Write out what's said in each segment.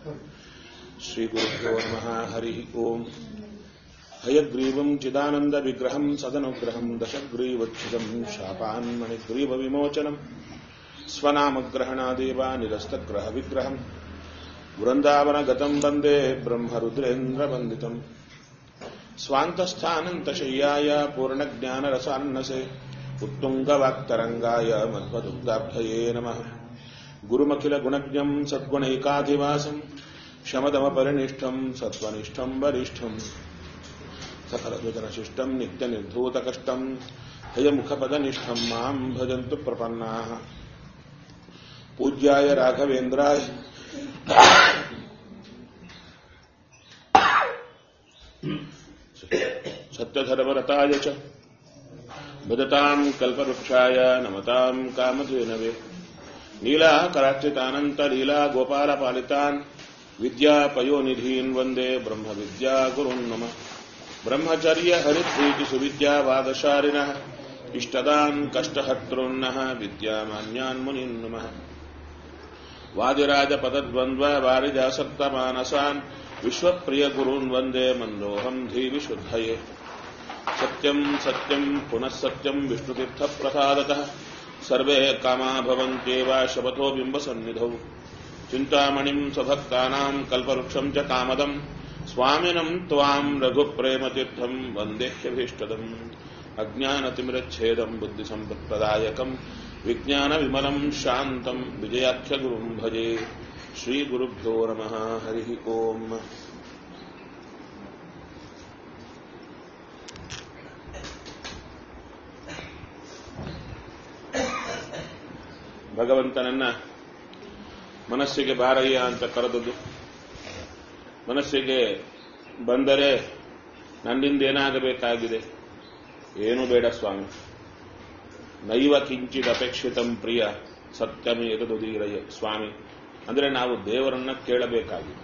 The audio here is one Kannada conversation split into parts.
श्रीगुरुभ्यो नमः हरिः ओम् हयग्रीवम् चिदानन्दविग्रहम् सदनुग्रहम् दशग्रीवच्छिदम् शापान्मणिग्रीवविमोचनम् स्वनामग्रहणादेव निरस्तग्रहविग्रहम् वृन्दावनगतम् वन्दे ब्रह्मरुद्रेन्द्रवन्दितम् स्वान्तस्थानन्तशय्याय पूर्णज्ञानरसान्नसे उत्तुङ्गवाक्तरङ्गाय मध्वदुग्धाब्धये नमः गुरुमखिलगुणज्ञम् सद्गुणैकाधिवासम् शमदमपरिनिष्ठम् सत्त्वनिष्ठम् वरिष्ठम् सकलभजनशिष्टम् नित्यनिर्धूतकष्टम् हयमुखपदनिष्ठम् माम् भजन्तु प्रपन्नाः पूज्याय राघवेन्द्राय सत्यधर्मरताय च भजताम् कल्पवृक्षाय नमताम् कामधेनवे नीलाकरार्चितानन्तलीला गोपालपालितान् विद्यापयोनिधीन् वन्दे ब्रह्मविद्या गुरुन् नमः ब्रह्मचर्य हरिप्रीतिसुविद्यावादशारिणः इष्टदान् कष्टहर्तॄन्नः विद्यामान्यान् मुनीन् नमः वादिराजपदद्वन्द्व वारिजासक्तमानसान् विश्वप्रियगुरून् वन्दे मन्दोऽहम् धीविशुद्धये सत्यम् सत्यम् पुनः सत्यम् विष्णुतीर्थप्रसादतः सर्वे कामा भवन्त्येव शपथो बिम्बसन्निधौ चिन्तामणिम् स्वभक्तानाम् कल्पवृक्षम् च कामदम् स्वामिनम् त्वाम् रघुप्रेमतीर्थम् वन्देह्यभीष्टदम् अज्ञानतिमिरच्छेदम् बुद्धिसम्पत्प्रदायकम् विज्ञानविमलम् शान्तम् विजयाख्यगुरुम् भजे श्रीगुरुभ्यो नमः हरिः ओम् ಭಗವಂತನನ್ನ ಮನಸ್ಸಿಗೆ ಬಾರಯ್ಯ ಅಂತ ಕರೆದದ್ದು ಮನಸ್ಸಿಗೆ ಬಂದರೆ ನನ್ನಿಂದ ಏನಾಗಬೇಕಾಗಿದೆ ಏನು ಬೇಡ ಸ್ವಾಮಿ ನೈವ ಕಿಂಚಿತ್ ಅಪೇಕ್ಷಿತಂ ಪ್ರಿಯ ಸತ್ಯಮೇ ಎದುದೀರಯ್ಯ ಸ್ವಾಮಿ ಅಂದ್ರೆ ನಾವು ದೇವರನ್ನ ಕೇಳಬೇಕಾಗಿದೆ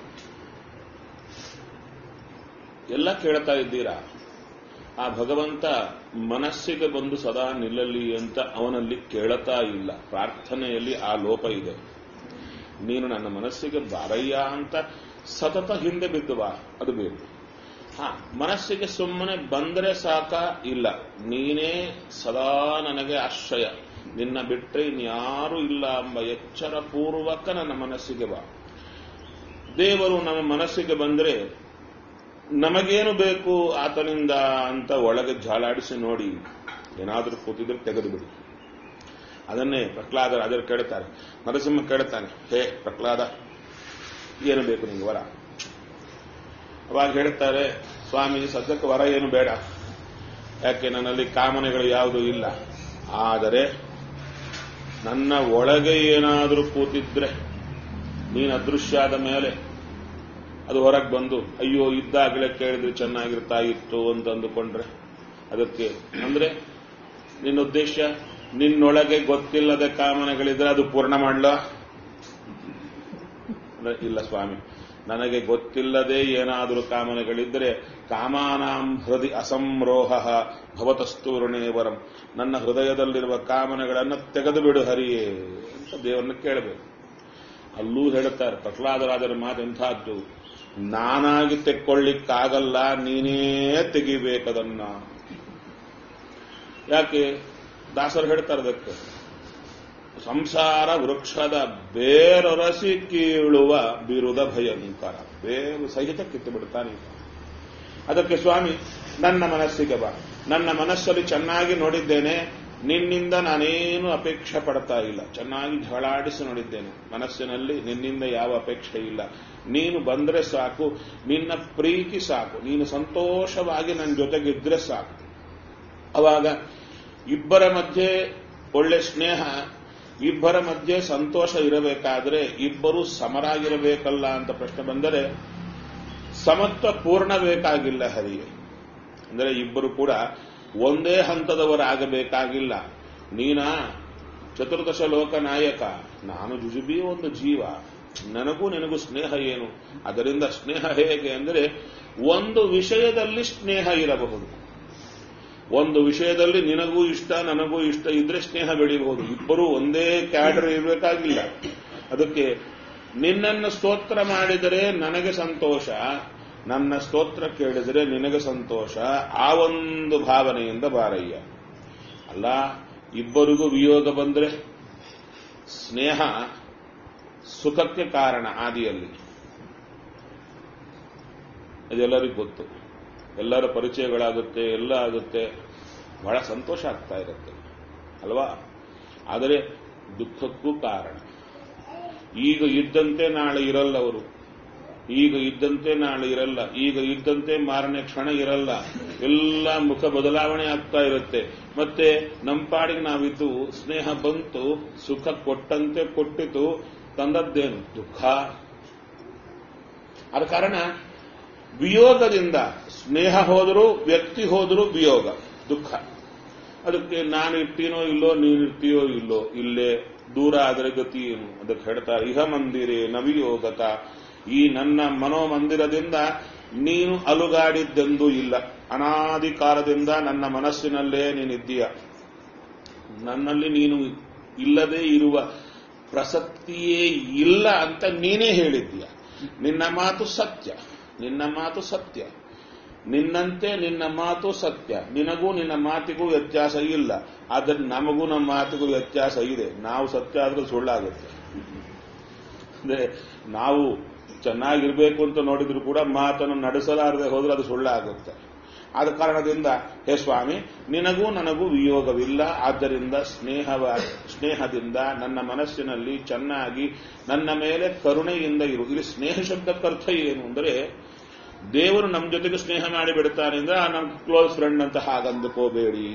ಎಲ್ಲ ಕೇಳ್ತಾ ಇದ್ದೀರಾ ಆ ಭಗವಂತ ಮನಸ್ಸಿಗೆ ಬಂದು ಸದಾ ನಿಲ್ಲಲಿ ಅಂತ ಅವನಲ್ಲಿ ಕೇಳತಾ ಇಲ್ಲ ಪ್ರಾರ್ಥನೆಯಲ್ಲಿ ಆ ಲೋಪ ಇದೆ ನೀನು ನನ್ನ ಮನಸ್ಸಿಗೆ ಬಾರಯ್ಯ ಅಂತ ಸತತ ಹಿಂದೆ ಬಿದ್ದುವ ಅದು ಬೇಕು ಹಾ ಮನಸ್ಸಿಗೆ ಸುಮ್ಮನೆ ಬಂದರೆ ಸಾಕ ಇಲ್ಲ ನೀನೇ ಸದಾ ನನಗೆ ಆಶ್ರಯ ನಿನ್ನ ಬಿಟ್ಟರೆ ಇನ್ಯಾರೂ ಇಲ್ಲ ಎಂಬ ಎಚ್ಚರ ಪೂರ್ವಕ ನನ್ನ ಮನಸ್ಸಿಗೆ ಬಾ ದೇವರು ನಮ್ಮ ಮನಸ್ಸಿಗೆ ಬಂದರೆ ನಮಗೇನು ಬೇಕು ಆತನಿಂದ ಅಂತ ಒಳಗೆ ಜಾಲಾಡಿಸಿ ನೋಡಿ ಏನಾದರೂ ಕೂತಿದ್ರೆ ತೆಗೆದು ಬಿಡಿ ಅದನ್ನೇ ಪ್ರಹ್ಲಾದ ರಾಜರು ಕೇಳುತ್ತಾರೆ ನರಸಿಂಹ ಕೇಳುತ್ತಾನೆ ಹೇ ಪ್ರಹ್ಲಾದ ಏನು ಬೇಕು ನಿಂಗೆ ವರ ಅವಾಗ ಹೇಳುತ್ತಾರೆ ಸ್ವಾಮಿ ಸದ್ಯಕ್ಕೆ ವರ ಏನು ಬೇಡ ಯಾಕೆ ನನ್ನಲ್ಲಿ ಕಾಮನೆಗಳು ಯಾವುದೂ ಇಲ್ಲ ಆದರೆ ನನ್ನ ಒಳಗೆ ಏನಾದರೂ ಕೂತಿದ್ರೆ ನೀನು ಅದೃಶ್ಯ ಆದ ಮೇಲೆ ಅದು ಹೊರಗೆ ಬಂದು ಅಯ್ಯೋ ಇದ್ದಾಗಲೇ ಕೇಳಿದ್ರೆ ಚೆನ್ನಾಗಿರ್ತಾ ಇತ್ತು ಅಂತ ಅಂದುಕೊಂಡ್ರೆ ಅದಕ್ಕೆ ಅಂದ್ರೆ ನಿನ್ನ ಉದ್ದೇಶ ನಿನ್ನೊಳಗೆ ಗೊತ್ತಿಲ್ಲದ ಕಾಮನೆಗಳಿದ್ರೆ ಅದು ಪೂರ್ಣ ಮಾಡ್ಲ ಇಲ್ಲ ಸ್ವಾಮಿ ನನಗೆ ಗೊತ್ತಿಲ್ಲದೆ ಏನಾದರೂ ಕಾಮನೆಗಳಿದ್ದರೆ ಕಾಮಾನಾಂ ಹೃದಯ ಅಸಂರೋಹ ಭವತಸ್ತೂರ್ಣೇವರಂ ನನ್ನ ಹೃದಯದಲ್ಲಿರುವ ಕಾಮನೆಗಳನ್ನು ತೆಗೆದು ಬಿಡು ಹರಿಯೇ ಅಂತ ದೇವರನ್ನ ಕೇಳಬೇಕು ಅಲ್ಲೂ ಹೇಳುತ್ತಾರೆ ಪ್ರಹ್ಲಾದರಾಜರ ಮಾತು ಎಂಥದ್ದು ನಾನಾಗಿ ತೆಕ್ಕೊಳ್ಳಿಕ್ಕಾಗಲ್ಲ ನೀನೇ ತೆಗಿಬೇಕದನ್ನ ಯಾಕೆ ದಾಸರು ಹೇಳ್ತಾರೆ ಅದಕ್ಕೆ ಸಂಸಾರ ವೃಕ್ಷದ ಬೇರೊರಸಿ ಕೀಳುವ ಬಿರುದ ಭಯಂಕರ ಬೇರು ಸಹಿತ ಕಿತ್ತು ಬಿಡ್ತಾನೆ ಅದಕ್ಕೆ ಸ್ವಾಮಿ ನನ್ನ ಮನಸ್ಸಿಗೆ ಬಾ ನನ್ನ ಮನಸ್ಸಲ್ಲಿ ಚೆನ್ನಾಗಿ ನೋಡಿದ್ದೇನೆ ನಿನ್ನಿಂದ ನಾನೇನು ಅಪೇಕ್ಷೆ ಪಡ್ತಾ ಇಲ್ಲ ಚೆನ್ನಾಗಿ ಝಳಾಡಿಸಿ ನೋಡಿದ್ದೇನೆ ಮನಸ್ಸಿನಲ್ಲಿ ನಿನ್ನಿಂದ ಯಾವ ಅಪೇಕ್ಷೆ ಇಲ್ಲ ನೀನು ಬಂದ್ರೆ ಸಾಕು ನಿನ್ನ ಪ್ರೀತಿ ಸಾಕು ನೀನು ಸಂತೋಷವಾಗಿ ನನ್ನ ಜೊತೆಗಿದ್ರೆ ಸಾಕು ಅವಾಗ ಇಬ್ಬರ ಮಧ್ಯೆ ಒಳ್ಳೆ ಸ್ನೇಹ ಇಬ್ಬರ ಮಧ್ಯೆ ಸಂತೋಷ ಇರಬೇಕಾದ್ರೆ ಇಬ್ಬರು ಸಮರಾಗಿರಬೇಕಲ್ಲ ಅಂತ ಪ್ರಶ್ನೆ ಬಂದರೆ ಸಮತ್ವ ಪೂರ್ಣ ಬೇಕಾಗಿಲ್ಲ ಹರಿಯೇ ಅಂದರೆ ಇಬ್ಬರು ಕೂಡ ಒಂದೇ ಹಂತದವರಾಗಬೇಕಾಗಿಲ್ಲ ನೀನ ಚತುರ್ದಶ ಲೋಕ ನಾಯಕ ನಾನು ಜುಜುಬಿ ಒಂದು ಜೀವ ನನಗೂ ನಿನಗೂ ಸ್ನೇಹ ಏನು ಅದರಿಂದ ಸ್ನೇಹ ಹೇಗೆ ಅಂದರೆ ಒಂದು ವಿಷಯದಲ್ಲಿ ಸ್ನೇಹ ಇರಬಹುದು ಒಂದು ವಿಷಯದಲ್ಲಿ ನಿನಗೂ ಇಷ್ಟ ನನಗೂ ಇಷ್ಟ ಇದ್ರೆ ಸ್ನೇಹ ಬೆಳೆಯಬಹುದು ಇಬ್ಬರು ಒಂದೇ ಕ್ಯಾಡರ್ ಇರಬೇಕಾಗಿಲ್ಲ ಅದಕ್ಕೆ ನಿನ್ನನ್ನು ಸ್ತೋತ್ರ ಮಾಡಿದರೆ ನನಗೆ ಸಂತೋಷ ನನ್ನ ಸ್ತೋತ್ರ ಕೇಳಿದರೆ ನಿನಗೆ ಸಂತೋಷ ಆ ಒಂದು ಭಾವನೆಯಿಂದ ಬಾರಯ್ಯ ಅಲ್ಲ ಇಬ್ಬರಿಗೂ ವಿಯೋಗ ಬಂದ್ರೆ ಸ್ನೇಹ ಸುಖಕ್ಕೆ ಕಾರಣ ಆದಿಯಲ್ಲಿ ಇದೆಲ್ಲರಿಗೂ ಗೊತ್ತು ಎಲ್ಲರ ಪರಿಚಯಗಳಾಗುತ್ತೆ ಎಲ್ಲ ಆಗುತ್ತೆ ಬಹಳ ಸಂತೋಷ ಆಗ್ತಾ ಇರುತ್ತೆ ಅಲ್ವಾ ಆದರೆ ದುಃಖಕ್ಕೂ ಕಾರಣ ಈಗ ಇದ್ದಂತೆ ನಾಳೆ ಇರಲ್ಲ ಅವರು ಈಗ ಇದ್ದಂತೆ ನಾಳೆ ಇರಲ್ಲ ಈಗ ಇದ್ದಂತೆ ಮಾರನೇ ಕ್ಷಣ ಇರಲ್ಲ ಎಲ್ಲ ಮುಖ ಬದಲಾವಣೆ ಆಗ್ತಾ ಇರುತ್ತೆ ಮತ್ತೆ ನಮ್ಮ ಪಾಡಿಗೆ ನಾವಿದ್ದು ಸ್ನೇಹ ಬಂತು ಸುಖ ಕೊಟ್ಟಂತೆ ಕೊಟ್ಟಿತು ತಂದದ್ದೇನು ದುಃಖ ಆದ ಕಾರಣ ವಿಯೋಗದಿಂದ ಸ್ನೇಹ ಹೋದರೂ ವ್ಯಕ್ತಿ ಹೋದರೂ ವಿಯೋಗ ದುಃಖ ಅದಕ್ಕೆ ನಾನು ಇರ್ತೀನೋ ಇಲ್ಲೋ ನೀನು ಇರ್ತೀಯೋ ಇಲ್ಲೋ ಇಲ್ಲೇ ದೂರ ಆದರೆ ಗತಿ ಏನು ಅದಕ್ಕೆ ಹೇಳ್ತಾರೆ ಇಹ ಮಂದಿರೇ ನವಿಯೋಗತ ಈ ನನ್ನ ಮನೋಮಂದಿರದಿಂದ ನೀನು ಅಲುಗಾಡಿದ್ದೆಂದೂ ಇಲ್ಲ ಅನಾದಿ ಕಾಲದಿಂದ ನನ್ನ ಮನಸ್ಸಿನಲ್ಲೇ ನೀನಿದ್ದೀಯ ನನ್ನಲ್ಲಿ ನೀನು ಇಲ್ಲದೆ ಇರುವ ಪ್ರಸಕ್ತಿಯೇ ಇಲ್ಲ ಅಂತ ನೀನೇ ಹೇಳಿದ್ದೀಯ ನಿನ್ನ ಮಾತು ಸತ್ಯ ನಿನ್ನ ಮಾತು ಸತ್ಯ ನಿನ್ನಂತೆ ನಿನ್ನ ಮಾತು ಸತ್ಯ ನಿನಗೂ ನಿನ್ನ ಮಾತಿಗೂ ವ್ಯತ್ಯಾಸ ಇಲ್ಲ ಆದರೆ ನಮಗೂ ನಮ್ಮ ಮಾತಿಗೂ ವ್ಯತ್ಯಾಸ ಇದೆ ನಾವು ಸತ್ಯ ಆದ್ರೂ ಸುಳ್ಳಾಗುತ್ತೆ ಅಂದ್ರೆ ನಾವು ಚೆನ್ನಾಗಿರ್ಬೇಕು ಅಂತ ನೋಡಿದ್ರು ಕೂಡ ಮಾತನ್ನು ನಡೆಸಲಾರದೆ ಹೋದ್ರೆ ಅದು ಸುಳ್ಳಾಗುತ್ತೆ ಆದ ಕಾರಣದಿಂದ ಹೇ ಸ್ವಾಮಿ ನಿನಗೂ ನನಗೂ ವಿಯೋಗವಿಲ್ಲ ಆದ್ದರಿಂದ ಸ್ನೇಹವ ಸ್ನೇಹದಿಂದ ನನ್ನ ಮನಸ್ಸಿನಲ್ಲಿ ಚೆನ್ನಾಗಿ ನನ್ನ ಮೇಲೆ ಕರುಣೆಯಿಂದ ಇರು ಇಲ್ಲಿ ಸ್ನೇಹ ಶಬ್ದಕ್ಕರ್ಥ ಏನು ಅಂದರೆ ದೇವರು ನಮ್ಮ ಜೊತೆಗೆ ಸ್ನೇಹ ಮಾಡಿ ಬಿಡ್ತಾನೆ ಅಂದ್ರೆ ನಮ್ಮ ಕ್ಲೋಸ್ ಫ್ರೆಂಡ್ ಅಂತ ಹಾಗಂದುಕೋಬೇಡಿ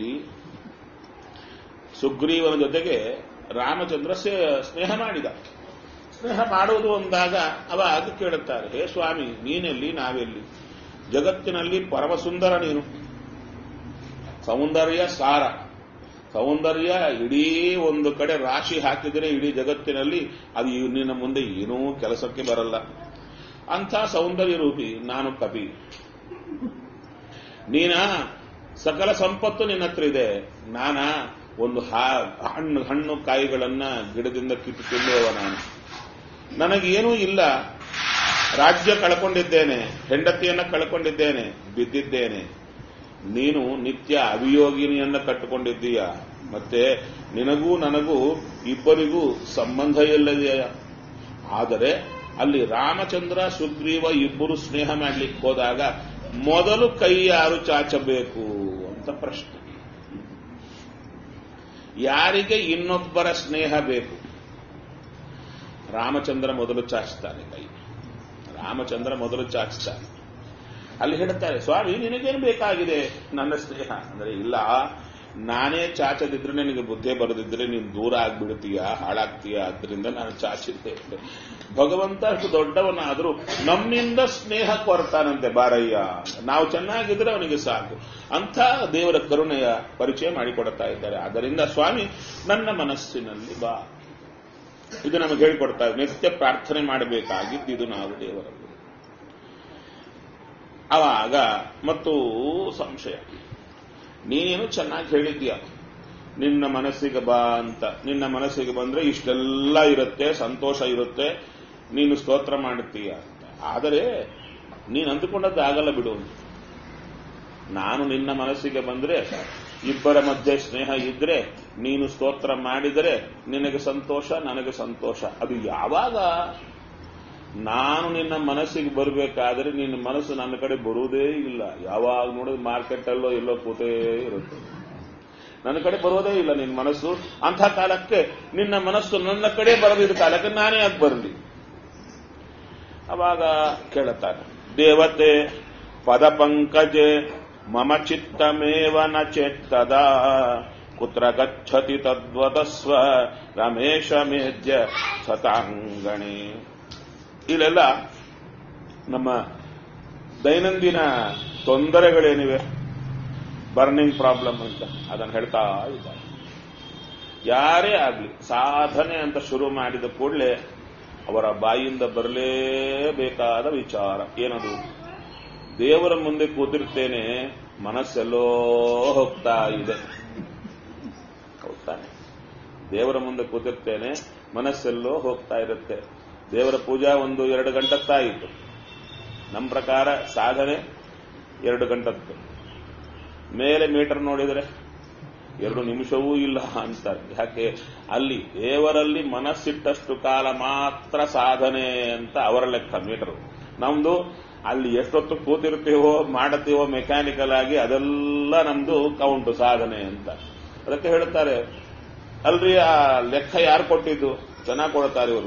ಸುಗ್ರೀವನ ಜೊತೆಗೆ ರಾಮಚಂದ್ರ ಸ್ನೇಹ ಮಾಡಿದ ಸ್ನೇಹ ಮಾಡುವುದು ಅಂದಾಗ ಅವಾಗ ಕೇಳುತ್ತಾರೆ ಹೇ ಸ್ವಾಮಿ ನೀನೆಲ್ಲಿ ನಾವೆಲ್ಲಿ ಜಗತ್ತಿನಲ್ಲಿ ಪರಮಸುಂದರ ನೀನು ಸೌಂದರ್ಯ ಸಾರ ಸೌಂದರ್ಯ ಇಡೀ ಒಂದು ಕಡೆ ರಾಶಿ ಹಾಕಿದರೆ ಇಡೀ ಜಗತ್ತಿನಲ್ಲಿ ಅದು ನಿನ್ನ ಮುಂದೆ ಏನೂ ಕೆಲಸಕ್ಕೆ ಬರಲ್ಲ ಅಂಥ ಸೌಂದರ್ಯ ರೂಪಿ ನಾನು ಕಪಿ ನೀನ ಸಕಲ ಸಂಪತ್ತು ನಿನ್ನ ಹತ್ರ ಇದೆ ನಾನ ಒಂದು ಹಣ್ಣು ಹಣ್ಣು ಕಾಯಿಗಳನ್ನ ಗಿಡದಿಂದ ಕಿತ್ತು ತಿನ್ನುವ ನಾನು ನನಗೇನೂ ಇಲ್ಲ ರಾಜ್ಯ ಕಳ್ಕೊಂಡಿದ್ದೇನೆ ಹೆಂಡತಿಯನ್ನ ಕಳ್ಕೊಂಡಿದ್ದೇನೆ ಬಿದ್ದಿದ್ದೇನೆ ನೀನು ನಿತ್ಯ ಅವಿಯೋಗಿನಿಯನ್ನ ಕಟ್ಟಿಕೊಂಡಿದ್ದೀಯ ಮತ್ತೆ ನಿನಗೂ ನನಗೂ ಇಬ್ಬರಿಗೂ ಸಂಬಂಧ ಇಲ್ಲದೆಯ ಆದರೆ ಅಲ್ಲಿ ರಾಮಚಂದ್ರ ಸುಗ್ರೀವ ಇಬ್ಬರು ಸ್ನೇಹ ಮಾಡ್ಲಿಕ್ಕೆ ಹೋದಾಗ ಮೊದಲು ಕೈ ಯಾರು ಚಾಚಬೇಕು ಅಂತ ಪ್ರಶ್ನೆ ಯಾರಿಗೆ ಇನ್ನೊಬ್ಬರ ಸ್ನೇಹ ಬೇಕು ರಾಮಚಂದ್ರ ಮೊದಲು ಚಾಚ್ತಾನೆ ಕೈ ರಾಮಚಂದ್ರ ಮೊದಲು ಚಾಚ್ತಾನೆ ಅಲ್ಲಿ ಹೇಳ್ತಾರೆ ಸ್ವಾಮಿ ನಿನಗೇನು ಬೇಕಾಗಿದೆ ನನ್ನ ಸ್ನೇಹ ಅಂದ್ರೆ ಇಲ್ಲ ನಾನೇ ಚಾಚದಿದ್ರೆ ನಿನಗೆ ಬುದ್ಧಿ ಬರದಿದ್ರೆ ನೀನು ದೂರ ಆಗ್ಬಿಡ್ತೀಯ ಹಾಳಾಗ್ತೀಯ ಆದ್ರಿಂದ ನಾನು ಚಾಚಿದ್ದೆ ಭಗವಂತ ಅಷ್ಟು ದೊಡ್ಡವನಾದರೂ ನಮ್ಮಿಂದ ಸ್ನೇಹ ಕೊರತಾನಂತೆ ಬಾರಯ್ಯ ನಾವು ಚೆನ್ನಾಗಿದ್ರೆ ಅವನಿಗೆ ಸಾಕು ಅಂಥ ದೇವರ ಕರುಣೆಯ ಪರಿಚಯ ಮಾಡಿಕೊಡ್ತಾ ಇದ್ದಾರೆ ಆದ್ದರಿಂದ ಸ್ವಾಮಿ ನನ್ನ ಮನಸ್ಸಿನಲ್ಲಿ ಬಾ ಇದು ನಮಗೆ ಹೇಳಿಕೊಡ್ತಾ ನಿತ್ಯ ಪ್ರಾರ್ಥನೆ ಮಾಡಬೇಕಾಗಿದ್ದು ಇದು ನಾವು ದೇವರಲ್ಲಿ ಅವಾಗ ಮತ್ತು ಸಂಶಯ ನೀನೇನು ಚೆನ್ನಾಗಿ ಹೇಳಿದ್ಯಾ ನಿನ್ನ ಮನಸ್ಸಿಗೆ ಬಾ ಅಂತ ನಿನ್ನ ಮನಸ್ಸಿಗೆ ಬಂದ್ರೆ ಇಷ್ಟೆಲ್ಲ ಇರುತ್ತೆ ಸಂತೋಷ ಇರುತ್ತೆ ನೀನು ಸ್ತೋತ್ರ ಮಾಡುತ್ತೀಯ ಅಂತ ಆದರೆ ನೀನು ಅಂದುಕೊಂಡದ್ದು ಆಗಲ್ಲ ಬಿಡು ನಾನು ನಿನ್ನ ಮನಸ್ಸಿಗೆ ಬಂದ್ರೆ ಇಬ್ಬರ ಮಧ್ಯೆ ಸ್ನೇಹ ಇದ್ರೆ ನೀನು ಸ್ತೋತ್ರ ಮಾಡಿದರೆ ನಿನಗೆ ಸಂತೋಷ ನನಗೆ ಸಂತೋಷ ಅದು ಯಾವಾಗ ನಾನು ನಿನ್ನ ಮನಸ್ಸಿಗೆ ಬರಬೇಕಾದ್ರೆ ನಿನ್ನ ಮನಸ್ಸು ನನ್ನ ಕಡೆ ಬರುವುದೇ ಇಲ್ಲ ಯಾವಾಗ ನೋಡಿದ್ರೆ ಮಾರ್ಕೆಟ್ ಅಲ್ಲೋ ಎಲ್ಲೋ ಕೂತೇ ಇರುತ್ತೆ ನನ್ನ ಕಡೆ ಬರೋದೇ ಇಲ್ಲ ನಿನ್ನ ಮನಸ್ಸು ಅಂಥ ಕಾಲಕ್ಕೆ ನಿನ್ನ ಮನಸ್ಸು ನನ್ನ ಕಡೆ ಬರದಿದ್ದ ಕಾಲಕ್ಕೆ ನಾನೇ ಯಾಕೆ ಬರಲಿ ಅವಾಗ ಕೇಳುತ್ತಾರೆ ದೇವತೆ ಪದ ಪಂಕಜೆ ಮಮ ಚಿತ್ತಮೇವ ನ ಚೇತ್ತದ ಕುತ್ರ ಗಚ್ಚತಿ ತದ್ವತಸ್ವ ರಮೇಶ ಮೇದ್ಯ ಸತಾಂಗಣಿ ಇಲ್ಲೆಲ್ಲ ನಮ್ಮ ದೈನಂದಿನ ತೊಂದರೆಗಳೇನಿವೆ ಬರ್ನಿಂಗ್ ಪ್ರಾಬ್ಲಮ್ ಅಂತ ಅದನ್ನು ಹೇಳ್ತಾ ಇದ್ದಾರೆ ಯಾರೇ ಆಗಲಿ ಸಾಧನೆ ಅಂತ ಶುರು ಮಾಡಿದ ಕೂಡಲೇ ಅವರ ಬಾಯಿಂದ ಬರಲೇಬೇಕಾದ ವಿಚಾರ ಏನದು ದೇವರ ಮುಂದೆ ಕೂತಿರ್ತೇನೆ ಮನಸ್ಸೆಲ್ಲೋ ಹೋಗ್ತಾ ಇದೆ ಹೌದಾನೆ ದೇವರ ಮುಂದೆ ಕೂತಿರ್ತೇನೆ ಮನಸ್ಸೆಲ್ಲೋ ಹೋಗ್ತಾ ಇರುತ್ತೆ ದೇವರ ಪೂಜಾ ಒಂದು ಎರಡು ಗಂಟತ್ತಾಯಿತು ನಮ್ಮ ಪ್ರಕಾರ ಸಾಧನೆ ಎರಡು ಗಂಟತ್ತು ಮೇಲೆ ಮೀಟರ್ ನೋಡಿದರೆ ಎರಡು ನಿಮಿಷವೂ ಇಲ್ಲ ಅಂತಾರೆ ಯಾಕೆ ಅಲ್ಲಿ ದೇವರಲ್ಲಿ ಮನಸ್ಸಿಟ್ಟಷ್ಟು ಕಾಲ ಮಾತ್ರ ಸಾಧನೆ ಅಂತ ಅವರ ಲೆಕ್ಕ ಮೀಟರ್ ನಮ್ದು ಅಲ್ಲಿ ಎಷ್ಟೊತ್ತು ಕೂತಿರ್ತೀವೋ ಮಾಡುತ್ತೀವೋ ಮೆಕ್ಯಾನಿಕಲ್ ಆಗಿ ಅದೆಲ್ಲ ನಮ್ದು ಕೌಂಟ್ ಸಾಧನೆ ಅಂತ ಅದಕ್ಕೆ ಹೇಳ್ತಾರೆ ಅಲ್ರಿ ಆ ಲೆಕ್ಕ ಯಾರು ಕೊಟ್ಟಿದ್ದು ಚೆನ್ನಾಗಿ ಕೊಡ್ತಾರೆ ಇವರು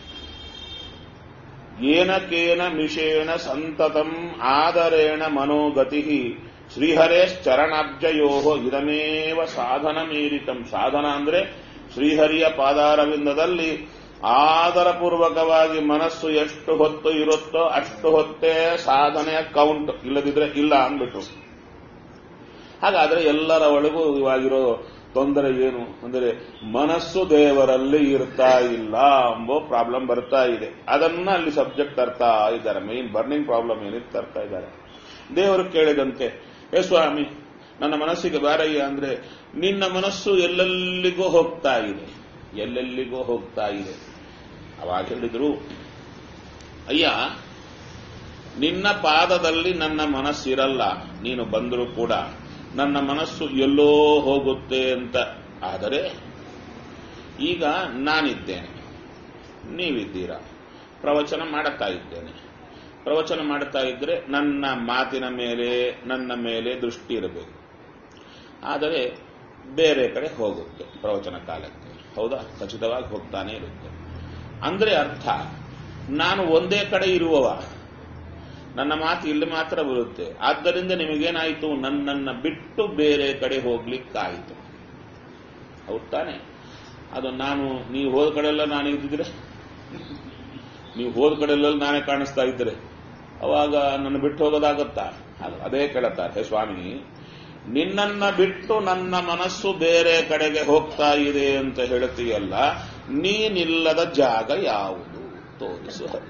ಏನಕೇನ ಮಿಷೇಣ ಸಂತತಂ ಆದರೇಣ ಮನೋಗತಿ ಶ್ರೀಹರೇಶ್ಚರಣಾಬ್ಜಯೋ ಇದಮೇವ ಸಾಧನ ಮೀರಿತಂ ಸಾಧನ ಅಂದ್ರೆ ಶ್ರೀಹರಿಯ ಪಾದಾರವಿಂದದಲ್ಲಿ ಆದರಪೂರ್ವಕವಾಗಿ ಮನಸ್ಸು ಎಷ್ಟು ಹೊತ್ತು ಇರುತ್ತೋ ಅಷ್ಟು ಹೊತ್ತೇ ಸಾಧನೆಯ ಕೌಂಟ್ ಇಲ್ಲದಿದ್ರೆ ಇಲ್ಲ ಅಂದ್ಬಿಟ್ಟು ಹಾಗಾದ್ರೆ ಎಲ್ಲರ ಒಳಗೂ ಇವಾಗಿರೋ ತೊಂದರೆ ಏನು ಅಂದರೆ ಮನಸ್ಸು ದೇವರಲ್ಲಿ ಇರ್ತಾ ಇಲ್ಲ ಎಂಬೋ ಪ್ರಾಬ್ಲಮ್ ಬರ್ತಾ ಇದೆ ಅದನ್ನ ಅಲ್ಲಿ ಸಬ್ಜೆಕ್ಟ್ ತರ್ತಾ ಇದ್ದಾರೆ ಮೈನ್ ಬರ್ನಿಂಗ್ ಪ್ರಾಬ್ಲಮ್ ಏನಿತ್ತು ತರ್ತಾ ಇದ್ದಾರೆ ದೇವರು ಕೇಳಿದಂತೆ ಏ ಸ್ವಾಮಿ ನನ್ನ ಮನಸ್ಸಿಗೆ ಬಾರಯ್ಯ ಅಂದ್ರೆ ನಿನ್ನ ಮನಸ್ಸು ಎಲ್ಲೆಲ್ಲಿಗೋ ಹೋಗ್ತಾ ಇದೆ ಎಲ್ಲೆಲ್ಲಿಗೋ ಹೋಗ್ತಾ ಇದೆ ಅವಾಗ ಹೇಳಿದ್ರು ಅಯ್ಯ ನಿನ್ನ ಪಾದದಲ್ಲಿ ನನ್ನ ಮನಸ್ಸಿರಲ್ಲ ನೀನು ಬಂದರೂ ಕೂಡ ನನ್ನ ಮನಸ್ಸು ಎಲ್ಲೋ ಹೋಗುತ್ತೆ ಅಂತ ಆದರೆ ಈಗ ನಾನಿದ್ದೇನೆ ನೀವಿದ್ದೀರಾ ಪ್ರವಚನ ಮಾಡುತ್ತಾ ಇದ್ದೇನೆ ಪ್ರವಚನ ಮಾಡುತ್ತಾ ಇದ್ರೆ ನನ್ನ ಮಾತಿನ ಮೇಲೆ ನನ್ನ ಮೇಲೆ ದೃಷ್ಟಿ ಇರಬೇಕು ಆದರೆ ಬೇರೆ ಕಡೆ ಹೋಗುತ್ತೆ ಪ್ರವಚನ ಕಾಲಕ್ಕೆ ಹೌದಾ ಖಚಿತವಾಗಿ ಹೋಗ್ತಾನೆ ಇರುತ್ತೆ ಅಂದ್ರೆ ಅರ್ಥ ನಾನು ಒಂದೇ ಕಡೆ ಇರುವವ ನನ್ನ ಮಾತು ಇಲ್ಲಿ ಮಾತ್ರ ಬರುತ್ತೆ ಆದ್ದರಿಂದ ನಿಮಗೇನಾಯಿತು ನನ್ನನ್ನ ಬಿಟ್ಟು ಬೇರೆ ಕಡೆ ಹೋಗ್ಲಿಕ್ಕಾಯಿತು ಹೌದ್ ತಾನೆ ಅದು ನಾನು ನೀವು ಹೋದ ಕಡೆಲ್ಲ ನಾನು ಇದ್ದಿದ್ರೆ ನೀವು ಹೋದ ಕಡೆಲ್ಲ ನಾನೇ ಕಾಣಿಸ್ತಾ ಇದ್ರೆ ಅವಾಗ ನನ್ನ ಬಿಟ್ಟು ಹೋಗೋದಾಗತ್ತಾ ಅಲ್ಲ, ಅದೇ ಕೇಳುತ್ತಾರೆ ಹೇ ಸ್ವಾಮಿ ನಿನ್ನನ್ನ ಬಿಟ್ಟು ನನ್ನ ಮನಸ್ಸು ಬೇರೆ ಕಡೆಗೆ ಹೋಗ್ತಾ ಇದೆ ಅಂತ ಹೇಳ್ತೀಯಲ್ಲ ನೀನಿಲ್ಲದ ಜಾಗ ಯಾವುದು ತೋರಿಸು ಹರಿ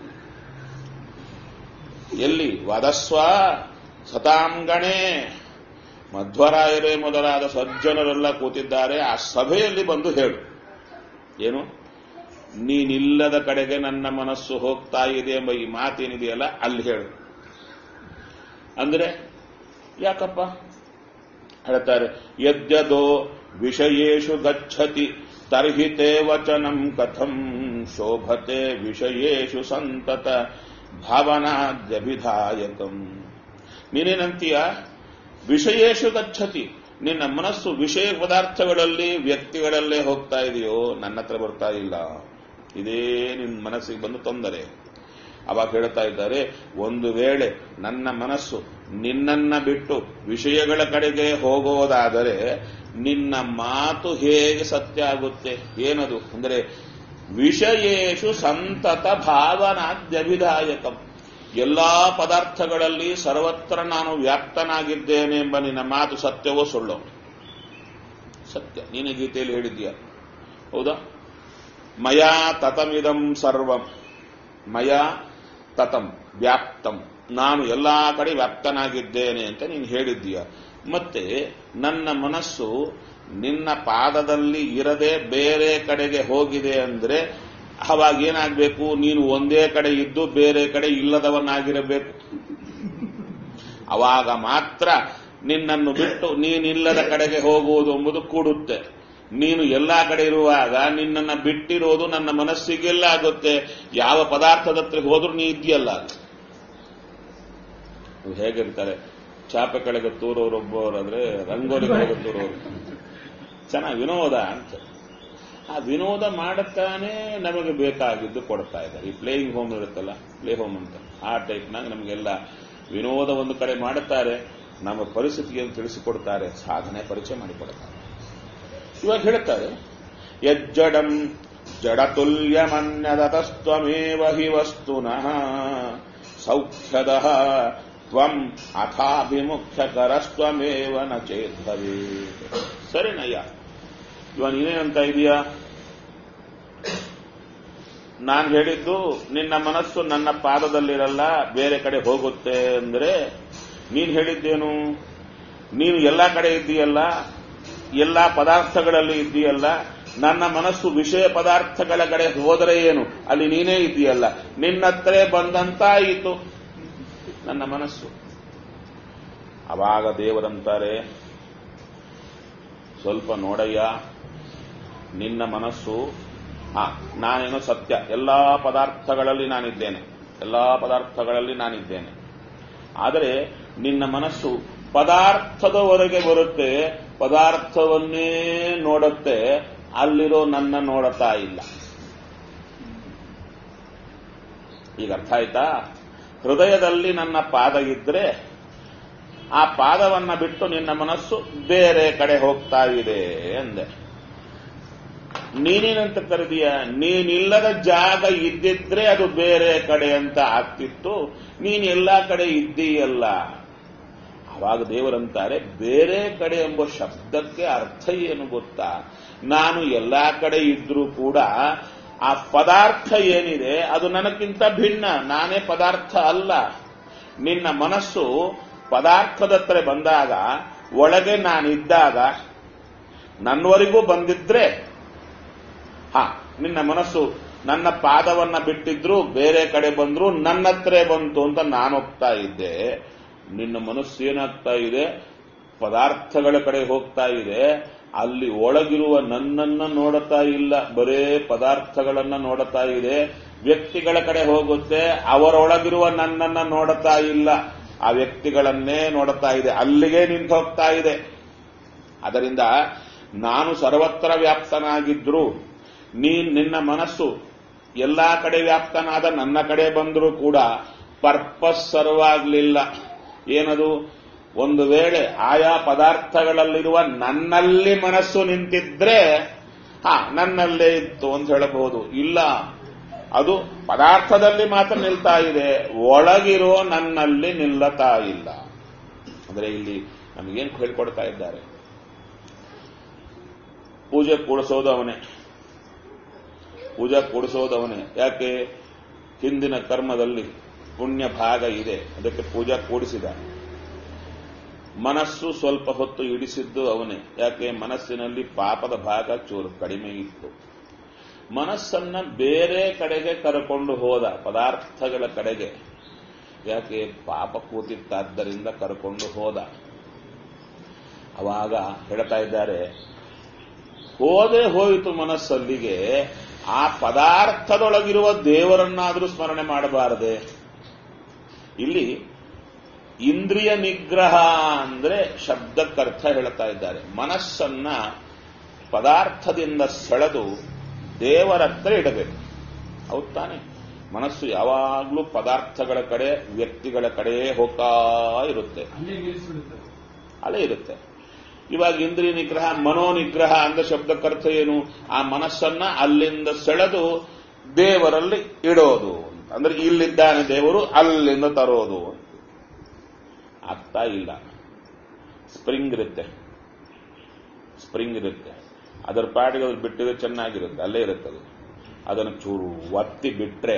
ಎಲ್ಲಿ ವದಸ್ವ ಸತಾಂಗಣೆ ಮಧ್ವರಾಯರೇ ಮೊದಲಾದ ಸಜ್ಜನರೆಲ್ಲ ಕೂತಿದ್ದಾರೆ ಆ ಸಭೆಯಲ್ಲಿ ಬಂದು ಹೇಳು ಏನು ನೀನಿಲ್ಲದ ಕಡೆಗೆ ನನ್ನ ಮನಸ್ಸು ಹೋಗ್ತಾ ಇದೆ ಎಂಬ ಈ ಮಾತೇನಿದೆಯಲ್ಲ ಅಲ್ಲಿ ಹೇಳು ಅಂದ್ರೆ ಯಾಕಪ್ಪ ಹೇಳ್ತಾರೆ ಯದ್ಯದೋ ವಿಷಯೇಶು ಗಚ್ಚತಿ ತರ್ಹಿ ತೇ ವಚನಂ ಕಥಂ ಶೋಭತೆ ವಿಷಯೇಶು ಸಂತತ ಭಾವನಾದ್ಯಭಿಧಾಯಕಂ ನೀನೇನಂತೀಯ ವಿಷಯೇಶು ಗಚ್ಚತಿ ನಿನ್ನ ಮನಸ್ಸು ವಿಷಯ ಪದಾರ್ಥಗಳಲ್ಲಿ ವ್ಯಕ್ತಿಗಳಲ್ಲೇ ಹೋಗ್ತಾ ಇದೆಯೋ ನನ್ನ ಹತ್ರ ಬರ್ತಾ ಇಲ್ಲ ಇದೇ ನಿನ್ನ ಮನಸ್ಸಿಗೆ ಬಂದು ತೊಂದರೆ ಅವಾಗ ಹೇಳ್ತಾ ಇದ್ದಾರೆ ಒಂದು ವೇಳೆ ನನ್ನ ಮನಸ್ಸು ನಿನ್ನನ್ನ ಬಿಟ್ಟು ವಿಷಯಗಳ ಕಡೆಗೆ ಹೋಗೋದಾದರೆ ನಿನ್ನ ಮಾತು ಹೇಗೆ ಸತ್ಯ ಆಗುತ್ತೆ ಏನದು ಅಂದರೆ ವಿಷಯೇಶು ಸಂತತ ಭಾವನಾದ್ಯಭಿದಾಯಕಂ ಎಲ್ಲಾ ಪದಾರ್ಥಗಳಲ್ಲಿ ಸರ್ವತ್ರ ನಾನು ವ್ಯಾಪ್ತನಾಗಿದ್ದೇನೆ ಎಂಬ ನಿನ್ನ ಮಾತು ಸತ್ಯವೋ ಸುಳ್ಳೋ ಸತ್ಯ ನೀನು ಗೀತೆಯಲ್ಲಿ ಹೇಳಿದ್ದೀಯ ಹೌದಾ ಮಯಾ ತತಮಿದಂ ಸರ್ವಂ ಮಯಾ ತತಂ ವ್ಯಾಪ್ತಂ ನಾನು ಎಲ್ಲಾ ಕಡೆ ವ್ಯಾಪ್ತನಾಗಿದ್ದೇನೆ ಅಂತ ನೀನು ಹೇಳಿದ್ದೀಯ ಮತ್ತೆ ನನ್ನ ಮನಸ್ಸು ನಿನ್ನ ಪಾದದಲ್ಲಿ ಇರದೆ ಬೇರೆ ಕಡೆಗೆ ಹೋಗಿದೆ ಅಂದ್ರೆ ಅವಾಗ ಏನಾಗಬೇಕು ನೀನು ಒಂದೇ ಕಡೆ ಇದ್ದು ಬೇರೆ ಕಡೆ ಇಲ್ಲದವನಾಗಿರಬೇಕು ಅವಾಗ ಮಾತ್ರ ನಿನ್ನನ್ನು ಬಿಟ್ಟು ನೀನಿಲ್ಲದ ಕಡೆಗೆ ಹೋಗುವುದು ಎಂಬುದು ಕೂಡುತ್ತೆ ನೀನು ಎಲ್ಲಾ ಕಡೆ ಇರುವಾಗ ನಿನ್ನನ್ನ ಬಿಟ್ಟಿರೋದು ನನ್ನ ಮನಸ್ಸಿಗೆಲ್ಲ ಆಗುತ್ತೆ ಯಾವ ಪದಾರ್ಥದ ಹತ್ರ ಹೋದ್ರೂ ನೀ ಇದೆಯಲ್ಲ ಹೇಗಿರ್ತಾರೆ ಚಾಪೆ ಕಡೆಗೆ ತೂರೋರೊಬ್ಬರು ಅಂದ್ರೆ ರಂಗೋಲಿ ಕಡೆಗೆ ತೂರೋರು ಚೆನ್ನಾಗಿ ವಿನೋದ ಅಂತ ಆ ವಿನೋದ ಮಾಡುತ್ತಾನೆ ನಮಗೆ ಬೇಕಾಗಿದ್ದು ಕೊಡ್ತಾ ಇದ್ದಾರೆ ಈ ಪ್ಲೇಯಿಂಗ್ ಹೋಮ್ ಇರುತ್ತಲ್ಲ ಪ್ಲೇ ಹೋಮ್ ಅಂತ ಆ ಟೈಪ್ನಾಗ ನಮಗೆಲ್ಲ ವಿನೋದ ಒಂದು ಕಡೆ ಮಾಡುತ್ತಾರೆ ನಮ್ಮ ಪರಿಸ್ಥಿತಿಯನ್ನು ತಿಳಿಸಿಕೊಡ್ತಾರೆ ಸಾಧನೆ ಪರಿಚಯ ಮಾಡಿಕೊಡ್ತಾರೆ ಇವಾಗ ಹೇಳ್ತಾರೆ ಯಜ್ಜಡಂ ಜಡತುಲ್ಯಮನ್ಯದತಸ್ತ್ವಮೇವ ಹಿ ವಸ್ತುನಃ ಸೌಖ್ಯದ ತ್ವಂ ಅಥಾಭಿಮುಖ್ಯಕರಸ್ತ್ವಮೇವ ನ ಚೇದ್ಭವೇ ಸರಿನಯ್ಯ ಇವ ನೀನೇನಂತ ಇದೀಯಾ ನಾನು ಹೇಳಿದ್ದು ನಿನ್ನ ಮನಸ್ಸು ನನ್ನ ಪಾದದಲ್ಲಿರಲ್ಲ ಬೇರೆ ಕಡೆ ಹೋಗುತ್ತೆ ಅಂದ್ರೆ ನೀನ್ ಹೇಳಿದ್ದೇನು ನೀನು ಎಲ್ಲ ಕಡೆ ಇದ್ದೀಯಲ್ಲ ಎಲ್ಲ ಪದಾರ್ಥಗಳಲ್ಲಿ ಇದ್ದೀಯಲ್ಲ ನನ್ನ ಮನಸ್ಸು ವಿಷಯ ಪದಾರ್ಥಗಳ ಕಡೆ ಹೋದರೆ ಏನು ಅಲ್ಲಿ ನೀನೇ ಇದೆಯಲ್ಲ ನಿನ್ನತ್ರೇ ಬಂದಂತಾಯಿತು ನನ್ನ ಮನಸ್ಸು ಅವಾಗ ದೇವರಂತಾರೆ ಸ್ವಲ್ಪ ನೋಡಯ್ಯ ನಿನ್ನ ಮನಸ್ಸು ಹಾ ನಾನೇನೋ ಸತ್ಯ ಎಲ್ಲಾ ಪದಾರ್ಥಗಳಲ್ಲಿ ನಾನಿದ್ದೇನೆ ಎಲ್ಲಾ ಪದಾರ್ಥಗಳಲ್ಲಿ ನಾನಿದ್ದೇನೆ ಆದರೆ ನಿನ್ನ ಮನಸ್ಸು ಪದಾರ್ಥದವರೆಗೆ ಬರುತ್ತೆ ಪದಾರ್ಥವನ್ನೇ ನೋಡುತ್ತೆ ಅಲ್ಲಿರೋ ನನ್ನ ನೋಡುತ್ತಾ ಇಲ್ಲ ಈಗ ಅರ್ಥ ಆಯ್ತಾ ಹೃದಯದಲ್ಲಿ ನನ್ನ ಪಾದ ಇದ್ರೆ ಆ ಪಾದವನ್ನ ಬಿಟ್ಟು ನಿನ್ನ ಮನಸ್ಸು ಬೇರೆ ಕಡೆ ಹೋಗ್ತಾ ಇದೆ ಅಂದೆ ನೀನೇನಂತ ಕರೆದಿಯ ನೀನಿಲ್ಲದ ಜಾಗ ಇದ್ದಿದ್ರೆ ಅದು ಬೇರೆ ಕಡೆ ಅಂತ ಆಗ್ತಿತ್ತು ನೀನ್ ಎಲ್ಲಾ ಕಡೆ ಇದ್ದೀಯಲ್ಲ ಅವಾಗ ದೇವರಂತಾರೆ ಬೇರೆ ಕಡೆ ಎಂಬ ಶಬ್ದಕ್ಕೆ ಅರ್ಥ ಏನು ಗೊತ್ತಾ ನಾನು ಎಲ್ಲಾ ಕಡೆ ಇದ್ರೂ ಕೂಡ ಆ ಪದಾರ್ಥ ಏನಿದೆ ಅದು ನನಗಿಂತ ಭಿನ್ನ ನಾನೇ ಪದಾರ್ಥ ಅಲ್ಲ ನಿನ್ನ ಮನಸ್ಸು ಪದಾರ್ಥದತ್ರ ಬಂದಾಗ ಒಳಗೆ ನಾನಿದ್ದಾಗ ನನ್ವರೆಗೂ ಬಂದಿದ್ರೆ ಹಾ ನಿನ್ನ ಮನಸ್ಸು ನನ್ನ ಪಾದವನ್ನ ಬಿಟ್ಟಿದ್ರು ಬೇರೆ ಕಡೆ ಬಂದ್ರು ನನ್ನ ಹತ್ರ ಬಂತು ಅಂತ ನಾನು ಹೋಗ್ತಾ ಇದ್ದೆ ನಿನ್ನ ಮನಸ್ಸು ಏನಾಗ್ತಾ ಇದೆ ಪದಾರ್ಥಗಳ ಕಡೆ ಹೋಗ್ತಾ ಇದೆ ಅಲ್ಲಿ ಒಳಗಿರುವ ನನ್ನನ್ನ ನೋಡುತ್ತಾ ಇಲ್ಲ ಬರೇ ಪದಾರ್ಥಗಳನ್ನ ನೋಡುತ್ತಾ ಇದೆ ವ್ಯಕ್ತಿಗಳ ಕಡೆ ಹೋಗುತ್ತೆ ಅವರೊಳಗಿರುವ ನನ್ನನ್ನ ನೋಡುತ್ತಾ ಇಲ್ಲ ಆ ವ್ಯಕ್ತಿಗಳನ್ನೇ ನೋಡುತ್ತಾ ಇದೆ ಅಲ್ಲಿಗೆ ನಿಂತು ಹೋಗ್ತಾ ಇದೆ ಅದರಿಂದ ನಾನು ಸರ್ವತ್ರ ವ್ಯಾಪ್ತನಾಗಿದ್ರು ನೀನ್ ನಿನ್ನ ಮನಸ್ಸು ಎಲ್ಲಾ ಕಡೆ ವ್ಯಾಪ್ತನಾದ ನನ್ನ ಕಡೆ ಬಂದರೂ ಕೂಡ ಪರ್ಪಸ್ ಸರ್ವಾಗ್ಲಿಲ್ಲ ಏನದು ಒಂದು ವೇಳೆ ಆಯಾ ಪದಾರ್ಥಗಳಲ್ಲಿರುವ ನನ್ನಲ್ಲಿ ಮನಸ್ಸು ನಿಂತಿದ್ರೆ ಹಾ ನನ್ನಲ್ಲೇ ಇತ್ತು ಅಂತ ಹೇಳಬಹುದು ಇಲ್ಲ ಅದು ಪದಾರ್ಥದಲ್ಲಿ ಮಾತ್ರ ನಿಲ್ತಾ ಇದೆ ಒಳಗಿರೋ ನನ್ನಲ್ಲಿ ನಿಲ್ಲತಾ ಇಲ್ಲ ಅಂದ್ರೆ ಇಲ್ಲಿ ನಮಗೇನು ಹೇಳ್ಕೊಡ್ತಾ ಇದ್ದಾರೆ ಪೂಜೆ ಕೂಡಿಸೋದು ಅವನೇ ಪೂಜೆ ಕೂಡಿಸೋದವನೇ ಯಾಕೆ ಹಿಂದಿನ ಕರ್ಮದಲ್ಲಿ ಪುಣ್ಯ ಭಾಗ ಇದೆ ಅದಕ್ಕೆ ಪೂಜಾ ಕೂಡಿಸಿದ ಮನಸ್ಸು ಸ್ವಲ್ಪ ಹೊತ್ತು ಇಡಿಸಿದ್ದು ಅವನೇ ಯಾಕೆ ಮನಸ್ಸಿನಲ್ಲಿ ಪಾಪದ ಭಾಗ ಚೂರು ಕಡಿಮೆ ಇತ್ತು ಮನಸ್ಸನ್ನ ಬೇರೆ ಕಡೆಗೆ ಕರ್ಕೊಂಡು ಹೋದ ಪದಾರ್ಥಗಳ ಕಡೆಗೆ ಯಾಕೆ ಪಾಪ ಕೂತಿತ್ತಾದ್ದರಿಂದ ಕರ್ಕೊಂಡು ಹೋದ ಅವಾಗ ಹೇಳ್ತಾ ಇದ್ದಾರೆ ಹೋದೆ ಹೋಯಿತು ಮನಸ್ಸಲ್ಲಿಗೆ ಆ ಪದಾರ್ಥದೊಳಗಿರುವ ದೇವರನ್ನಾದರೂ ಸ್ಮರಣೆ ಮಾಡಬಾರದೆ ಇಲ್ಲಿ ಇಂದ್ರಿಯ ನಿಗ್ರಹ ಅಂದ್ರೆ ಶಬ್ದಕ್ಕರ್ಥ ಹೇಳ್ತಾ ಇದ್ದಾರೆ ಮನಸ್ಸನ್ನ ಪದಾರ್ಥದಿಂದ ಸೆಳೆದು ದೇವರ ಹತ್ರ ಇಡಬೇಕು ಹೌದ್ ತಾನೆ ಮನಸ್ಸು ಯಾವಾಗಲೂ ಪದಾರ್ಥಗಳ ಕಡೆ ವ್ಯಕ್ತಿಗಳ ಕಡೆ ಹೋಗ್ತಾ ಇರುತ್ತೆ ಅಲ್ಲೇ ನಿಲ್ಲಿಸ್ಬಿಡುತ್ತೆ ಅಲ್ಲೇ ಇರುತ್ತೆ ಇವಾಗ ಇಂದ್ರಿಯ ನಿಗ್ರಹ ಮನೋ ನಿಗ್ರಹ ಅಂದ ಶಬ್ದಕ್ಕರ್ಥ ಏನು ಆ ಮನಸ್ಸನ್ನ ಅಲ್ಲಿಂದ ಸೆಳೆದು ದೇವರಲ್ಲಿ ಇಡೋದು ಅಂದ್ರೆ ಇಲ್ಲಿದ್ದಾನೆ ದೇವರು ಅಲ್ಲಿಂದ ತರೋದು ಆಗ್ತಾ ಇಲ್ಲ ಸ್ಪ್ರಿಂಗ್ ಇರುತ್ತೆ ಸ್ಪ್ರಿಂಗ್ ಇರುತ್ತೆ ಅದರ ಪಾಟಿಗೆ ಅದು ಬಿಟ್ಟಿದ್ರೆ ಚೆನ್ನಾಗಿರುತ್ತೆ ಅಲ್ಲೇ ಇರುತ್ತೆ ಅದು ಅದನ್ನು ಚೂರು ಒತ್ತಿ ಬಿಟ್ರೆ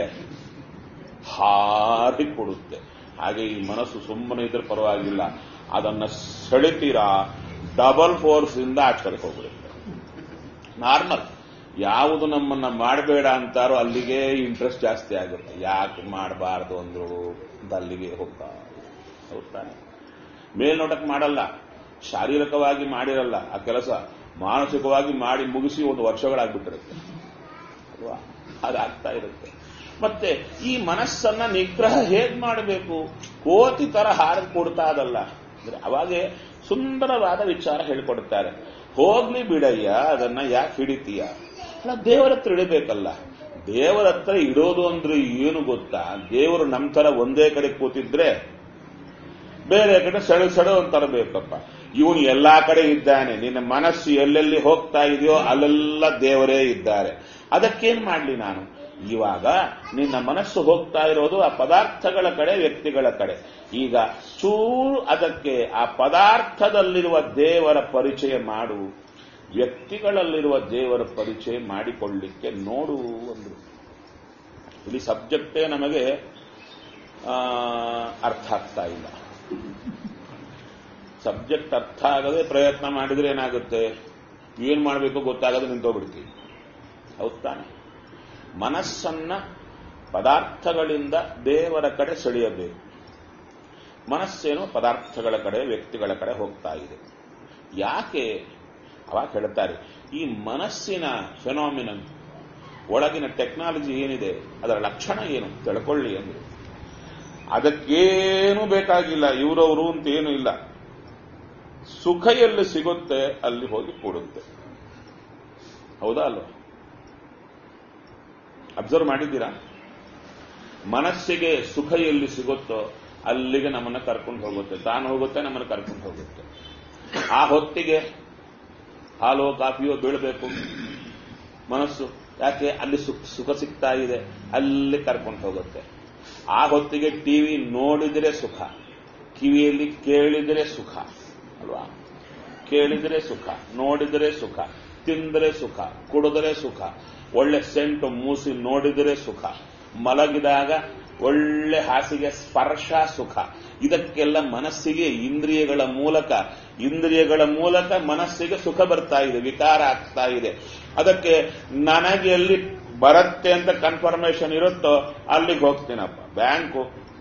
ಹಾರಿ ಕೊಡುತ್ತೆ ಹಾಗೆ ಈ ಮನಸ್ಸು ಸುಮ್ಮನೆ ಇದ್ರೆ ಪರವಾಗಿಲ್ಲ ಅದನ್ನ ಸೆಳಿತೀರಾ ಡಬಲ್ ಫೋರ್ಸ್ ಇಂದ ಆಚೆ ಕಡೆ ಹೋಗ್ಬಿಡುತ್ತೆ ನಾರ್ಮಲ್ ಯಾವುದು ನಮ್ಮನ್ನ ಮಾಡಬೇಡ ಅಂತಾರೋ ಅಲ್ಲಿಗೆ ಇಂಟ್ರೆಸ್ಟ್ ಜಾಸ್ತಿ ಆಗುತ್ತೆ ಯಾಕೆ ಮಾಡಬಾರ್ದು ಅಂದ್ರು ಅಂತ ಅಲ್ಲಿಗೆ ಹೋಗ್ತಾ ಹೋಗ್ತಾನೆ ಮೇಲ್ನೋಟಕ್ಕೆ ಮಾಡಲ್ಲ ಶಾರೀರಿಕವಾಗಿ ಮಾಡಿರಲ್ಲ ಆ ಕೆಲಸ ಮಾನಸಿಕವಾಗಿ ಮಾಡಿ ಮುಗಿಸಿ ಒಂದು ವರ್ಷಗಳಾಗ್ಬಿಟ್ಟಿರುತ್ತೆ ಅಲ್ವಾ ಅದಾಗ್ತಾ ಇರುತ್ತೆ ಮತ್ತೆ ಈ ಮನಸ್ಸನ್ನ ನಿಗ್ರಹ ಹೇಗ್ ಮಾಡಬೇಕು ಕೋತಿ ತರ ಹಾರಿ ಕೊಡ್ತಾ ಅದಲ್ಲ ಅಂದ್ರೆ ಅವಾಗೆ ಸುಂದರವಾದ ವಿಚಾರ ಹೇಳ್ಕೊಡ್ತಾರೆ ಹೋಗ್ಲಿ ಬಿಡಯ್ಯ ಅದನ್ನ ಯಾಕೆ ಹಿಡಿತೀಯ ಅಲ್ಲ ದೇವರ ಹತ್ರ ಇಡಬೇಕಲ್ಲ ದೇವರ ಹತ್ರ ಇಡೋದು ಅಂದ್ರೆ ಏನು ಗೊತ್ತಾ ದೇವರು ನಮ್ ತರ ಒಂದೇ ಕಡೆ ಕೂತಿದ್ರೆ ಬೇರೆ ಕಡೆ ಸೆಳೆ ಸೆಳೆ ಅಂತ ತರಬೇಕಪ್ಪ ಇವನು ಎಲ್ಲಾ ಕಡೆ ಇದ್ದಾನೆ ನಿನ್ನ ಮನಸ್ಸು ಎಲ್ಲೆಲ್ಲಿ ಹೋಗ್ತಾ ಇದೆಯೋ ಅಲ್ಲೆಲ್ಲ ದೇವರೇ ಇದ್ದಾರೆ ಅದಕ್ಕೇನ್ ಮಾಡ್ಲಿ ನಾನು ಇವಾಗ ನಿನ್ನ ಮನಸ್ಸು ಹೋಗ್ತಾ ಇರೋದು ಆ ಪದಾರ್ಥಗಳ ಕಡೆ ವ್ಯಕ್ತಿಗಳ ಕಡೆ ಈಗ ಚೂರು ಅದಕ್ಕೆ ಆ ಪದಾರ್ಥದಲ್ಲಿರುವ ದೇವರ ಪರಿಚಯ ಮಾಡು ವ್ಯಕ್ತಿಗಳಲ್ಲಿರುವ ದೇವರ ಪರಿಚಯ ಮಾಡಿಕೊಳ್ಳಿಕ್ಕೆ ನೋಡು ಅಂದ್ರು ಇಲ್ಲಿ ಸಬ್ಜೆಕ್ಟೇ ನಮಗೆ ಆ, ಅರ್ಥ ಆಗ್ತಾ ಇಲ್ಲ ಸಬ್ಜೆಕ್ಟ್ ಅರ್ಥ ಆಗದೆ ಪ್ರಯತ್ನ ಮಾಡಿದ್ರೆ ಏನಾಗುತ್ತೆ ಏನ್ ಮಾಡಬೇಕು ಗೊತ್ತಾಗದೆ ನಿಂತೋಗ್ಬಿಡ್ತೀವಿ ಹೌದ್ ತಾನೆ ಮನಸ್ಸನ್ನ ಪದಾರ್ಥಗಳಿಂದ ದೇವರ ಕಡೆ ಸೆಳೆಯಬೇಕು ಮನಸ್ಸೇನು ಪದಾರ್ಥಗಳ ಕಡೆ ವ್ಯಕ್ತಿಗಳ ಕಡೆ ಹೋಗ್ತಾ ಇದೆ ಯಾಕೆ ಅವಾಗ ಹೇಳ್ತಾರೆ ಈ ಮನಸ್ಸಿನ ಫೆನಾಮಿನನ್ ಒಳಗಿನ ಟೆಕ್ನಾಲಜಿ ಏನಿದೆ ಅದರ ಲಕ್ಷಣ ಏನು ತಿಳ್ಕೊಳ್ಳಿ ಅಂದ್ರೆ ಅದಕ್ಕೇನು ಬೇಕಾಗಿಲ್ಲ ಇವರವರು ಅಂತ ಏನು ಇಲ್ಲ ಸುಖ ಎಲ್ಲಿ ಸಿಗುತ್ತೆ ಅಲ್ಲಿ ಹೋಗಿ ಕೂಡುತ್ತೆ ಹೌದಾ ಅಲ್ವಾ ಅಬ್ಸರ್ವ್ ಮಾಡಿದ್ದೀರಾ ಮನಸ್ಸಿಗೆ ಸುಖ ಎಲ್ಲಿ ಸಿಗುತ್ತೋ ಅಲ್ಲಿಗೆ ನಮ್ಮನ್ನ ಕರ್ಕೊಂಡು ಹೋಗುತ್ತೆ ತಾನು ಹೋಗುತ್ತೆ ನಮ್ಮನ್ನು ಕರ್ಕೊಂಡು ಹೋಗುತ್ತೆ ಆ ಹೊತ್ತಿಗೆ ಹಾಲು ಕಾಫಿಯೋ ಬೀಳಬೇಕು ಮನಸ್ಸು ಯಾಕೆ ಅಲ್ಲಿ ಸುಖ ಸುಖ ಸಿಗ್ತಾ ಇದೆ ಅಲ್ಲಿ ಕರ್ಕೊಂಡು ಹೋಗುತ್ತೆ ಆ ಹೊತ್ತಿಗೆ ಟಿವಿ ನೋಡಿದರೆ ಸುಖ ಕಿವಿಯಲ್ಲಿ ಕೇಳಿದರೆ ಸುಖ ಅಲ್ವಾ ಕೇಳಿದರೆ ಸುಖ ನೋಡಿದರೆ ಸುಖ ತಿಂದರೆ ಸುಖ ಕುಡಿದರೆ ಸುಖ ಒಳ್ಳೆ ಸೆಂಟು ಮೂಸಿ ನೋಡಿದರೆ ಸುಖ ಮಲಗಿದಾಗ ಒಳ್ಳೆ ಹಾಸಿಗೆ ಸ್ಪರ್ಶ ಸುಖ ಇದಕ್ಕೆಲ್ಲ ಮನಸ್ಸಿಗೆ ಇಂದ್ರಿಯಗಳ ಮೂಲಕ ಇಂದ್ರಿಯಗಳ ಮೂಲಕ ಮನಸ್ಸಿಗೆ ಸುಖ ಬರ್ತಾ ಇದೆ ವಿಕಾರ ಆಗ್ತಾ ಇದೆ ಅದಕ್ಕೆ ನನಗೆ ಎಲ್ಲಿ ಬರುತ್ತೆ ಅಂತ ಕನ್ಫರ್ಮೇಶನ್ ಇರುತ್ತೋ ಅಲ್ಲಿಗೆ ಹೋಗ್ತೀನಪ್ಪ ಬ್ಯಾಂಕು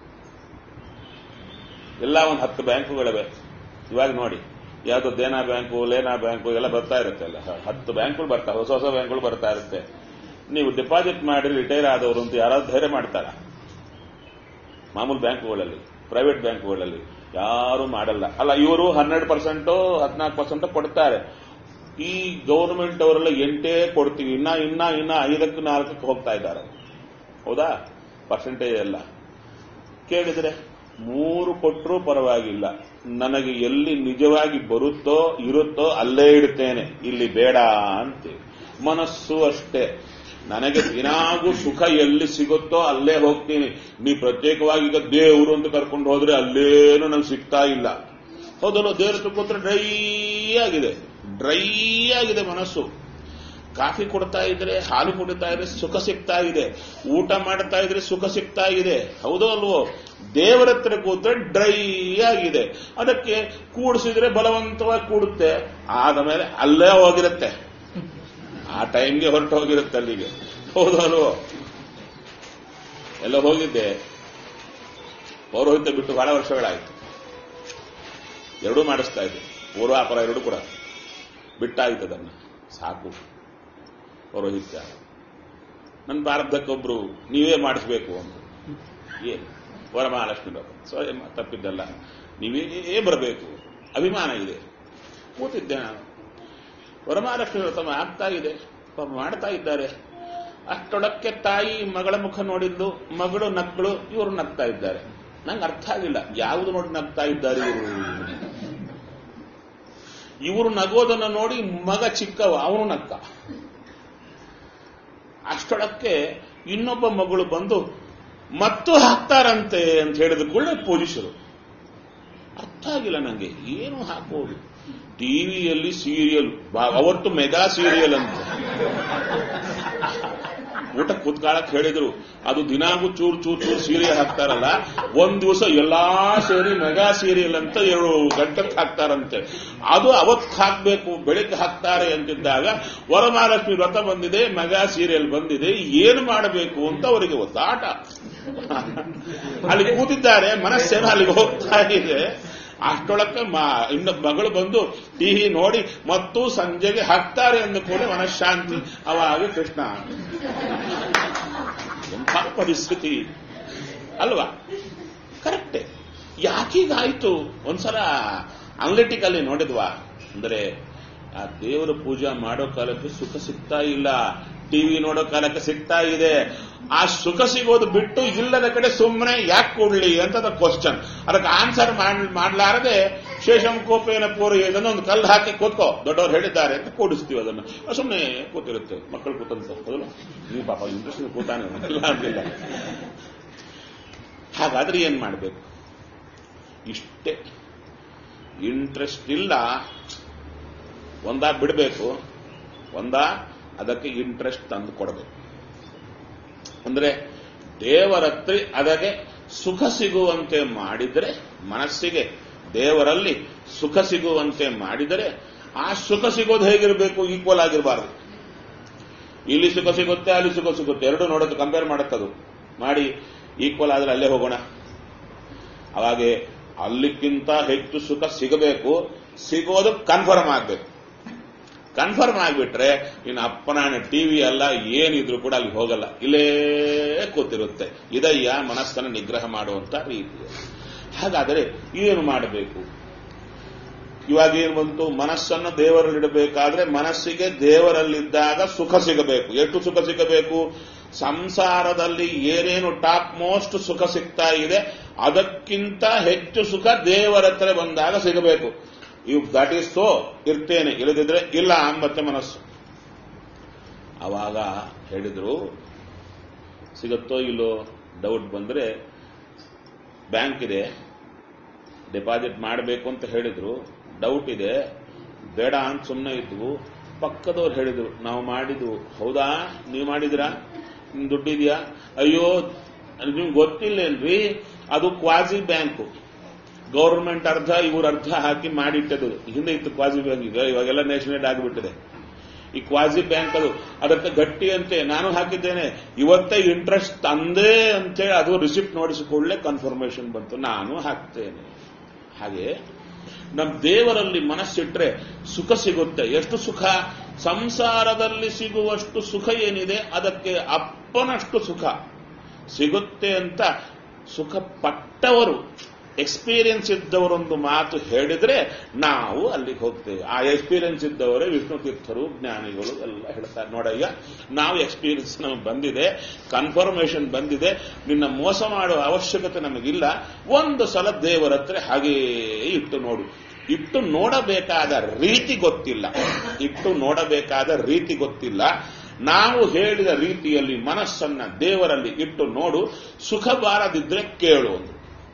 ಎಲ್ಲ ಒಂದು ಹತ್ತು ಬ್ಯಾಂಕುಗಳಿವೆ ಇವಾಗ ನೋಡಿ ಯಾವುದು ದೇನಾ ಬ್ಯಾಂಕು ಲೇನಾ ಬ್ಯಾಂಕು ಎಲ್ಲ ಬರ್ತಾ ಇರುತ್ತೆ ಅಲ್ಲ ಹತ್ತು ಬ್ಯಾಂಕುಗಳು ಬರ್ತಾವೆ ಹೊಸ ಹೊಸ ಬ್ಯಾಂಕುಗಳು ಬರ್ತಾ ಇರುತ್ತೆ ನೀವು ಡಿಪಾಸಿಟ್ ಮಾಡಿ ರಿಟೈರ್ ಆದವರು ಅಂತ ಯಾರಾದ್ರು ಧೈರ್ಯ ಮಾಡ್ತಾರ ಮಾಮೂಲು ಬ್ಯಾಂಕುಗಳಲ್ಲಿ ಪ್ರೈವೇಟ್ ಬ್ಯಾಂಕುಗಳಲ್ಲಿ ಯಾರು ಮಾಡಲ್ಲ ಅಲ್ಲ ಇವರು ಹನ್ನೆರಡು ಪರ್ಸೆಂಟು ಹದಿನಾಲ್ಕು ಪರ್ಸೆಂಟ್ ಕೊಡ್ತಾರೆ ಈ ಗೌರ್ಮೆಂಟ್ ಅವರೆಲ್ಲ ಎಂಟೇ ಕೊಡ್ತೀವಿ ಇನ್ನ ಇನ್ನ ಇನ್ನ ಐದಕ್ಕೆ ನಾಲ್ಕಕ್ಕೆ ಹೋಗ್ತಾ ಇದ್ದಾರೆ ಹೌದಾ ಪರ್ಸೆಂಟೇಜ್ ಎಲ್ಲ ಕೇಳಿದ್ರೆ ಮೂರು ಕೊಟ್ಟರೂ ಪರವಾಗಿಲ್ಲ ನನಗೆ ಎಲ್ಲಿ ನಿಜವಾಗಿ ಬರುತ್ತೋ ಇರುತ್ತೋ ಅಲ್ಲೇ ಇಡ್ತೇನೆ ಇಲ್ಲಿ ಬೇಡ ಅಂತೇಳಿ ಮನಸ್ಸು ಅಷ್ಟೇ ನನಗೆ ದಿನಾಗೂ ಸುಖ ಎಲ್ಲಿ ಸಿಗುತ್ತೋ ಅಲ್ಲೇ ಹೋಗ್ತೀನಿ ನೀ ಪ್ರತ್ಯೇಕವಾಗಿ ಈಗ ದೇವರು ಅಂತ ಕರ್ಕೊಂಡು ಹೋದ್ರೆ ಅಲ್ಲೇನು ನಂಗೆ ಸಿಗ್ತಾ ಇಲ್ಲ ಹೌದಲ್ಲ ದೇವ್ರ ಹತ್ರ ಕೂತ್ರೆ ಡ್ರೈ ಆಗಿದೆ ಡ್ರೈ ಆಗಿದೆ ಮನಸ್ಸು ಕಾಫಿ ಕೊಡ್ತಾ ಇದ್ರೆ ಹಾಲು ಕುಡಿತಾ ಇದ್ರೆ ಸುಖ ಸಿಗ್ತಾ ಇದೆ ಊಟ ಮಾಡ್ತಾ ಇದ್ರೆ ಸುಖ ಸಿಗ್ತಾ ಇದೆ ಹೌದೋ ಅಲ್ವೋ ದೇವರ ಹತ್ರ ಕೂತ್ರೆ ಡ್ರೈ ಆಗಿದೆ ಅದಕ್ಕೆ ಕೂಡಿಸಿದ್ರೆ ಬಲವಂತವಾಗಿ ಕೂಡುತ್ತೆ ಆದ ಮೇಲೆ ಅಲ್ಲೇ ಹೋಗಿರುತ್ತೆ ಆ ಟೈಮ್ಗೆ ಹೊರಟು ಹೋಗಿರುತ್ತೆ ಅಲ್ಲಿಗೆ ಹೌದು ಅಲ್ವೋ ಎಲ್ಲ ಹೋಗಿದ್ದೆ ಪೌರೋಹಿತ್ಯ ಬಿಟ್ಟು ಬಹಳ ವರ್ಷಗಳಾಯ್ತು ಎರಡೂ ಮಾಡಿಸ್ತಾ ಇದ್ದೆ ಪೂರ್ವಾಪರ ಎರಡೂ ಕೂಡ ಬಿಟ್ಟಾಯ್ತು ಅದನ್ನ ಸಾಕು ಪೌರೋಹಿತ್ಯ ನನ್ನ ಪ್ರಾರಬ್ಧಕ್ಕೊಬ್ರು ನೀವೇ ಮಾಡಿಸ್ಬೇಕು ಅಂತ ಏನು ವರಮಹಾಲಕ್ಷ್ಮಿ ಸ್ವಯಂ ತಪ್ಪಿದ್ದಲ್ಲ ನೀವೇ ಬರಬೇಕು ಅಭಿಮಾನ ಇದೆ ಕೂತಿದ್ದೆ ನಾನು ವರಮಹಾಲಕ್ಷ್ಮಿ ವ್ರತ ಆಗ್ತಾ ಇದೆ ಪಾಪ ಮಾಡ್ತಾ ಇದ್ದಾರೆ ಅಷ್ಟೊಳಕ್ಕೆ ತಾಯಿ ಮಗಳ ಮುಖ ನೋಡಿದ್ದು ಮಗಳು ನಕ್ಕಳು ಇವರು ನಗ್ತಾ ಇದ್ದಾರೆ ನಂಗೆ ಅರ್ಥ ಆಗಿಲ್ಲ ಯಾವುದು ನೋಡಿ ನಗ್ತಾ ಇದ್ದಾರೆ ಇವರು ಇವರು ನಗೋದನ್ನು ನೋಡಿ ಮಗ ಚಿಕ್ಕವ ಅವನು ನಕ್ಕ ಅಷ್ಟೊಳಕ್ಕೆ ಇನ್ನೊಬ್ಬ ಮಗಳು ಬಂದು ಮತ್ತು ಹಾಕ್ತಾರಂತೆ ಅಂತ ಹೇಳಿದ ಕೂಡಲೇ ಪೊಲೀಸರು ಅರ್ಥ ಆಗಿಲ್ಲ ನಂಗೆ ಏನು ಹಾಕೋದು ಟಿವಿಯಲ್ಲಿ ಸೀರಿಯಲ್ ಅವತ್ತು ಮೆಗಾ ಸೀರಿಯಲ್ ಅಂತ ಊಟ ಕೂತ್ಕಾಳಕ್ ಹೇಳಿದ್ರು ಅದು ದಿನಾಗೂ ಚೂರು ಚೂರು ಚೂರು ಸೀರಿಯಲ್ ಹಾಕ್ತಾರಲ್ಲ ಒಂದ್ ದಿವಸ ಎಲ್ಲಾ ಸೇರಿ ಮೆಗಾ ಸೀರಿಯಲ್ ಅಂತ ಎರಡು ಗಂಟಕ್ಕೆ ಹಾಕ್ತಾರಂತೆ ಅದು ಅವತ್ತು ಹಾಕ್ಬೇಕು ಬೆಳಿಗ್ಗೆ ಹಾಕ್ತಾರೆ ಅಂತಿದ್ದಾಗ ವರಮಹಾಲಕ್ಷ್ಮಿ ವ್ರತ ಬಂದಿದೆ ಮೆಗಾ ಸೀರಿಯಲ್ ಬಂದಿದೆ ಏನು ಮಾಡಬೇಕು ಅಂತ ಅವರಿಗೆ ಒತ್ತಾಟ ಅಲ್ಲಿ ಕೂತಿದ್ದಾರೆ ಮನಸ್ಸೇನೋ ಅಲ್ಲಿಗೆ ಹೋಗ್ತಾ ಇದೆ ಅಷ್ಟೊಳಕ್ಕೆ ಇನ್ನು ಮಗಳು ಬಂದು ಟಿವಿ ನೋಡಿ ಮತ್ತು ಸಂಜೆಗೆ ಹಾಕ್ತಾರೆ ಅಂದ ಕೂಡ ಮನಃಶಾಂತಿ ಅವಾಗ ಕೃಷ್ಣ ಎಂಥ ಪರಿಸ್ಥಿತಿ ಅಲ್ವಾ ಕರೆಕ್ಟೇ ಯಾಕೀಗಾಯ್ತು ಒಂದ್ಸಲ ಅನಲಿಟಿಕಲ್ಲಿ ನೋಡಿದ್ವಾ ಅಂದ್ರೆ ಆ ದೇವರ ಪೂಜಾ ಮಾಡೋ ಕಾಲಕ್ಕೆ ಸುಖ ಸಿಗ್ತಾ ಇಲ್ಲ ಟಿವಿ ನೋಡೋ ಕಾಲಕ್ಕೆ ಸಿಗ್ತಾ ಇದೆ ಆ ಸುಖ ಸಿಗೋದು ಬಿಟ್ಟು ಇಲ್ಲದ ಕಡೆ ಸುಮ್ಮನೆ ಯಾಕೆ ಕೊಡ್ಲಿ ಅಂತ ಕ್ವಶನ್ ಅದಕ್ಕೆ ಆನ್ಸರ್ ಮಾಡ್ಲಾರದೆ ಶೇಷಂ ಕೋಪೇನ ಪೂರ ಇದನ್ನು ಒಂದು ಕಲ್ಲು ಹಾಕಿ ಕೂತ್ಕೋ ದೊಡ್ಡವರು ಹೇಳಿದ್ದಾರೆ ಅಂತ ಕೂಡಿಸ್ತೀವಿ ಅದನ್ನು ಸುಮ್ಮನೆ ಕೂತಿರುತ್ತೆ ಮಕ್ಕಳು ಕೂತಂತ ಹೌದಲ್ಲ ನೀವು ಪಾಪ ಇಂಟ್ರೆಸ್ಟ್ ಕೂತಾನೆ ಎಲ್ಲ ಅಂತಿಲ್ಲ ಹಾಗಾದ್ರೆ ಏನ್ ಮಾಡಬೇಕು ಇಷ್ಟೇ ಇಂಟ್ರೆಸ್ಟ್ ಇಲ್ಲ ಒಂದಾ ಬಿಡಬೇಕು ಒಂದಾ ಅದಕ್ಕೆ ಇಂಟ್ರೆಸ್ಟ್ ತಂದು ಕೊಡಬೇಕು ಅಂದ್ರೆ ದೇವರತ್ರಿ ಅದಕ್ಕೆ ಸುಖ ಸಿಗುವಂತೆ ಮಾಡಿದರೆ ಮನಸ್ಸಿಗೆ ದೇವರಲ್ಲಿ ಸುಖ ಸಿಗುವಂತೆ ಮಾಡಿದರೆ ಆ ಸುಖ ಸಿಗೋದು ಹೇಗಿರಬೇಕು ಈಕ್ವಲ್ ಆಗಿರಬಾರದು ಇಲ್ಲಿ ಸುಖ ಸಿಗುತ್ತೆ ಅಲ್ಲಿ ಸುಖ ಸಿಗುತ್ತೆ ಎರಡು ನೋಡೋದು ಕಂಪೇರ್ ಮಾಡುತ್ತದು ಮಾಡಿ ಈಕ್ವಲ್ ಆದ್ರೆ ಅಲ್ಲೇ ಹೋಗೋಣ ಅವಾಗೆ ಅಲ್ಲಿಕ್ಕಿಂತ ಹೆಚ್ಚು ಸುಖ ಸಿಗಬೇಕು ಸಿಗೋದು ಕನ್ಫರ್ಮ್ ಆಗ್ಬೇಕು ಕನ್ಫರ್ಮ್ ಆಗ್ಬಿಟ್ರೆ ಇನ್ನು ಅಪ್ಪನಾಣ ಟಿವಿ ಎಲ್ಲ ಏನಿದ್ರು ಕೂಡ ಅಲ್ಲಿ ಹೋಗಲ್ಲ ಇಲ್ಲೇ ಕೂತಿರುತ್ತೆ ಇದಯ್ಯ ಮನಸ್ಸನ್ನು ನಿಗ್ರಹ ಮಾಡುವಂತ ರೀತಿ ಹಾಗಾದರೆ ಏನು ಮಾಡಬೇಕು ಇವಾಗ ಏನು ಬಂತು ಮನಸ್ಸನ್ನು ದೇವರಲ್ಲಿಡಬೇಕಾದ್ರೆ ಮನಸ್ಸಿಗೆ ದೇವರಲ್ಲಿದ್ದಾಗ ಸುಖ ಸಿಗಬೇಕು ಎಷ್ಟು ಸುಖ ಸಿಗಬೇಕು ಸಂಸಾರದಲ್ಲಿ ಏನೇನು ಟಾಪ್ ಮೋಸ್ಟ್ ಸುಖ ಸಿಗ್ತಾ ಇದೆ ಅದಕ್ಕಿಂತ ಹೆಚ್ಚು ಸುಖ ದೇವರ ಹತ್ರ ಬಂದಾಗ ಸಿಗಬೇಕು ಇವ್ ದಟ್ ಈಸ್ ಸೋ ಇರ್ತೇನೆ ಇಲ್ಲದಿದ್ರೆ ಇಲ್ಲ ಅಂಬತ್ತೆ ಮನಸ್ಸು ಅವಾಗ ಹೇಳಿದ್ರು ಸಿಗುತ್ತೋ ಇಲ್ಲೋ ಡೌಟ್ ಬಂದ್ರೆ ಬ್ಯಾಂಕ್ ಇದೆ ಡೆಪಾಸಿಟ್ ಮಾಡಬೇಕು ಅಂತ ಹೇಳಿದ್ರು ಡೌಟ್ ಇದೆ ಬೇಡ ಅಂತ ಸುಮ್ಮನೆ ಇದ್ವು ಪಕ್ಕದವ್ರು ಹೇಳಿದ್ರು ನಾವು ಮಾಡಿದ್ವು ಹೌದಾ ನೀವು ಮಾಡಿದಿರಾ ನಿಮ್ ದುಡ್ಡಿದ್ಯಾ ಅಯ್ಯೋ ನಿಮ್ಗೆ ಗೊತ್ತಿಲ್ಲೇನ್ರಿ ಅದು ಕ್ವಾಸಿ ಬ್ಯಾಂಕು ಗೌರ್ಮೆಂಟ್ ಅರ್ಧ ಇವ್ರ ಅರ್ಧ ಹಾಕಿ ಮಾಡಿಟ್ಟದು ಹಿಂದೆ ಇತ್ತು ಕ್ವಾಸಿ ಬ್ಯಾಂಕ್ ಈಗ ಇವಾಗೆಲ್ಲ ನ್ಯಾಷನಲ್ ಆಗಿಬಿಟ್ಟಿದೆ ಈ ಕ್ವಾಸಿ ಬ್ಯಾಂಕ್ ಅದು ಅದಕ್ಕೆ ಗಟ್ಟಿ ಅಂತೆ ನಾನು ಹಾಕಿದ್ದೇನೆ ಇವತ್ತೇ ಇಂಟ್ರೆಸ್ಟ್ ತಂದೆ ಅಂತೇಳಿ ಅದು ರಿಸಿಪ್ಟ್ ನೋಡಿಸಿಕೊಳ್ಳೆ ಕನ್ಫರ್ಮೇಶನ್ ಬಂತು ನಾನು ಹಾಕ್ತೇನೆ ಹಾಗೆ ನಮ್ಮ ದೇವರಲ್ಲಿ ಮನಸ್ಸಿಟ್ರೆ ಸುಖ ಸಿಗುತ್ತೆ ಎಷ್ಟು ಸುಖ ಸಂಸಾರದಲ್ಲಿ ಸಿಗುವಷ್ಟು ಸುಖ ಏನಿದೆ ಅದಕ್ಕೆ ಅಪ್ಪನಷ್ಟು ಸುಖ ಸಿಗುತ್ತೆ ಅಂತ ಸುಖ ಪಟ್ಟವರು ಎಕ್ಸ್ಪೀರಿಯನ್ಸ್ ಇದ್ದವರೊಂದು ಮಾತು ಹೇಳಿದ್ರೆ ನಾವು ಅಲ್ಲಿಗೆ ಹೋಗ್ತೇವೆ ಆ ಎಕ್ಸ್ಪೀರಿಯನ್ಸ್ ಇದ್ದವರೇ ವಿಷ್ಣು ತೀರ್ಥರು ಜ್ಞಾನಿಗಳು ಎಲ್ಲ ಹೇಳ್ತಾರೆ ನೋಡಯ್ಯ ನಾವು ಎಕ್ಸ್ಪೀರಿಯನ್ಸ್ ನಮಗೆ ಬಂದಿದೆ ಕನ್ಫರ್ಮೇಶನ್ ಬಂದಿದೆ ನಿನ್ನ ಮೋಸ ಮಾಡುವ ಅವಶ್ಯಕತೆ ನಮಗಿಲ್ಲ ಒಂದು ಸಲ ದೇವರ ಹತ್ರ ಹಾಗೇ ಇಟ್ಟು ನೋಡು ಇಟ್ಟು ನೋಡಬೇಕಾದ ರೀತಿ ಗೊತ್ತಿಲ್ಲ ಇಟ್ಟು ನೋಡಬೇಕಾದ ರೀತಿ ಗೊತ್ತಿಲ್ಲ ನಾವು ಹೇಳಿದ ರೀತಿಯಲ್ಲಿ ಮನಸ್ಸನ್ನ ದೇವರಲ್ಲಿ ಇಟ್ಟು ನೋಡು ಸುಖ ಬಾರದಿದ್ರೆ ಕೇಳು ಅಂದ್ರು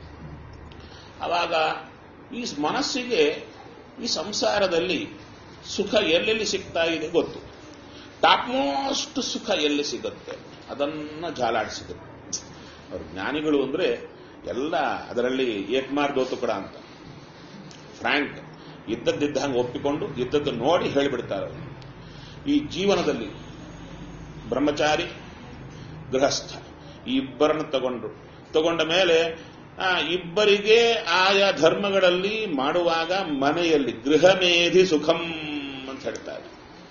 ಅವಾಗ ಈ ಮನಸ್ಸಿಗೆ ಈ ಸಂಸಾರದಲ್ಲಿ ಸುಖ ಎಲ್ಲೆಲ್ಲಿ ಸಿಗ್ತಾ ಇದೆ ಗೊತ್ತು ಟಾಪ್ ಮೋಸ್ಟ್ ಸುಖ ಎಲ್ಲಿ ಸಿಗುತ್ತೆ ಅದನ್ನ ಜಾಲಾಡಿಸಿದ್ರು ಅವರು ಜ್ಞಾನಿಗಳು ಅಂದ್ರೆ ಎಲ್ಲ ಅದರಲ್ಲಿ ಏಕ್ಮಾರ್ ದೋತು ಕೂಡ ಅಂತ ಫ್ರಾಂಕ್ ಇದ್ದದ್ದಿದ್ದ ಹಂಗೆ ಒಪ್ಪಿಕೊಂಡು ಇದ್ದದ್ದು ನೋಡಿ ಹೇಳಿಬಿಡ್ತಾರೆ ಅವರು. ಈ ಜೀವನದಲ್ಲಿ ಬ್ರಹ್ಮಚಾರಿ ಗೃಹಸ್ಥ ಈ ಇಬ್ಬರನ್ನು ತಗೊಂಡ್ರು ತಗೊಂಡ ಮೇಲೆ ಆ ಇಬ್ಬರಿಗೆ ಆಯಾ ಧರ್ಮಗಳಲ್ಲಿ ಮಾಡುವಾಗ ಮನೆಯಲ್ಲಿ ಗೃಹಮೇಧಿ ಸುಖಂ ಅಂತ ಹೇಳ್ತಾರೆ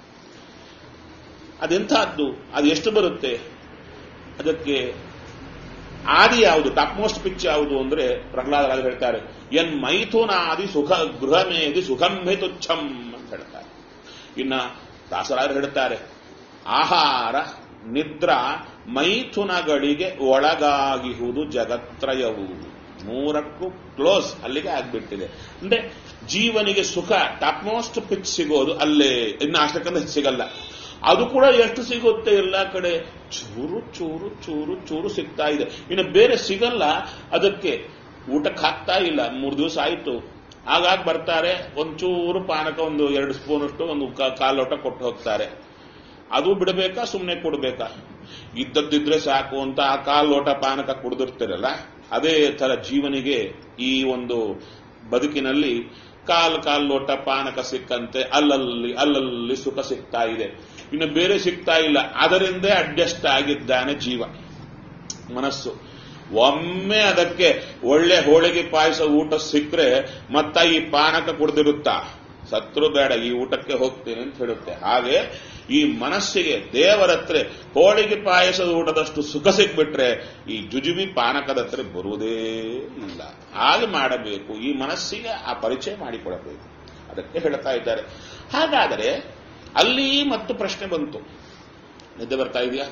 ಅದೆಂಥದ್ದು ಅದು ಎಷ್ಟು ಬರುತ್ತೆ ಅದಕ್ಕೆ ಆದಿ ಯಾವುದು ಟಾಪ್ ಮೋಸ್ಟ್ ಪಿಚ್ ಯಾವುದು ಅಂದ್ರೆ ಪ್ರಹ್ಲಾದರಾಜ ಹೇಳ್ತಾರೆ ಎನ್ ಮೈಥುನಾದಿ ಸುಖ ಗೃಹಮೇದಿ ಸುಖಂ ತುಚ್ಛಂ ಅಂತ ಹೇಳ್ತಾರೆ ಇನ್ನ ದಾಸರಾಜ ಹೇಳ್ತಾರೆ ಆಹಾರ ನಿದ್ರಾ ಮೈಥುನಗಳಿಗೆ ಒಳಗಾಗಿಹುದು ಜಗತ್ರಯವು ಮೂರಕ್ಕೂ ಕ್ಲೋಸ್ ಅಲ್ಲಿಗೆ ಆಗ್ಬಿಟ್ಟಿದೆ ಅಂದ್ರೆ ಜೀವನಿಗೆ ಸುಖ ಟಾಪ್ ಮೋಸ್ಟ್ ಪಿಚ್ ಸಿಗೋದು ಅಲ್ಲೇ ಇನ್ನು ಅಷ್ಟಕ್ಕಂತ ಸಿಗಲ್ಲ ಅದು ಕೂಡ ಎಷ್ಟು ಸಿಗುತ್ತೆ ಎಲ್ಲ ಕಡೆ ಚೂರು ಚೂರು ಚೂರು ಚೂರು ಸಿಗ್ತಾ ಇದೆ ಇನ್ನು ಬೇರೆ ಸಿಗಲ್ಲ ಅದಕ್ಕೆ ಊಟಕ್ಕೆ ಹಾಕ್ತಾ ಇಲ್ಲ ಮೂರು ದಿವಸ ಆಯ್ತು ಆಗಾಗ ಬರ್ತಾರೆ ಒಂಚೂರು ಪಾನಕ ಒಂದು ಎರಡು ಸ್ಪೂನ್ ಅಷ್ಟು ಒಂದು ಕಾ- ಕಾಲ್ ಲೋಟ ಕೊಟ್ಟು ಹೋಗ್ತಾರೆ ಅದು ಬಿಡಬೇಕಾ ಸುಮ್ಮನೆ ಕೊಡ್ಬೇಕಾ ಇದ್ದದ್ದಿದ್ರೆ ಸಾಕು ಅಂತ ಆ ಕಾಲ್ ಲೋಟ ಪಾನಕ ಕುಡಿದಿರ್ತಿರಲ್ಲ ಅದೇ ತರ ಜೀವನಿಗೆ ಈ ಒಂದು ಬದುಕಿನಲ್ಲಿ ಕಾಲ್ ಕಾಲ್ ಲೋಟ ಪಾನಕ ಸಿಕ್ಕಂತೆ ಅಲ್ಲಲ್ಲಿ ಅಲ್ಲಲ್ಲಿ ಸುಖ ಸಿಗ್ತಾ ಇದೆ ಇನ್ನು ಬೇರೆ ಸಿಗ್ತಾ ಇಲ್ಲ ಅದರಿಂದೇ ಅಡ್ಜಸ್ಟ್ ಆಗಿದ್ದಾನೆ ಜೀವ ಮನಸ್ಸು ಒಮ್ಮೆ ಅದಕ್ಕೆ ಒಳ್ಳೆ ಹೋಳಿಗೆ ಪಾಯಸ ಊಟ ಸಿಕ್ಕರೆ ಮತ್ತ ಈ ಪಾನಕ ಕುಡ್ದಿರುತ್ತಾ ಸತ್ರು ಬೇಡ ಈ ಊಟಕ್ಕೆ ಹೋಗ್ತೀನಿ ಅಂತ ಹೇಳುತ್ತೆ ಹಾಗೆ ಈ ಮನಸ್ಸಿಗೆ ದೇವರ ಹತ್ರ ಹೋಳಿಗೆ ಪಾಯಸದ ಊಟದಷ್ಟು ಸುಖ ಸಿಕ್ಬಿಟ್ರೆ ಈ ಜುಜುಬಿ ಪಾನಕದ ಹತ್ರ ಬರುವುದೇ ಇಲ್ಲ ಹಾಗೆ ಮಾಡಬೇಕು ಈ ಮನಸ್ಸಿಗೆ ಆ ಪರಿಚಯ ಮಾಡಿಕೊಡಬೇಕು ಅದಕ್ಕೆ ಹೇಳ್ತಾ ಇದ್ದಾರೆ ಹಾಗಾದರೆ ಅಲ್ಲಿ ಮತ್ತು ಪ್ರಶ್ನೆ ಬಂತು ನಿದ್ದೆ ಬರ್ತಾ ಇದೆಯಾ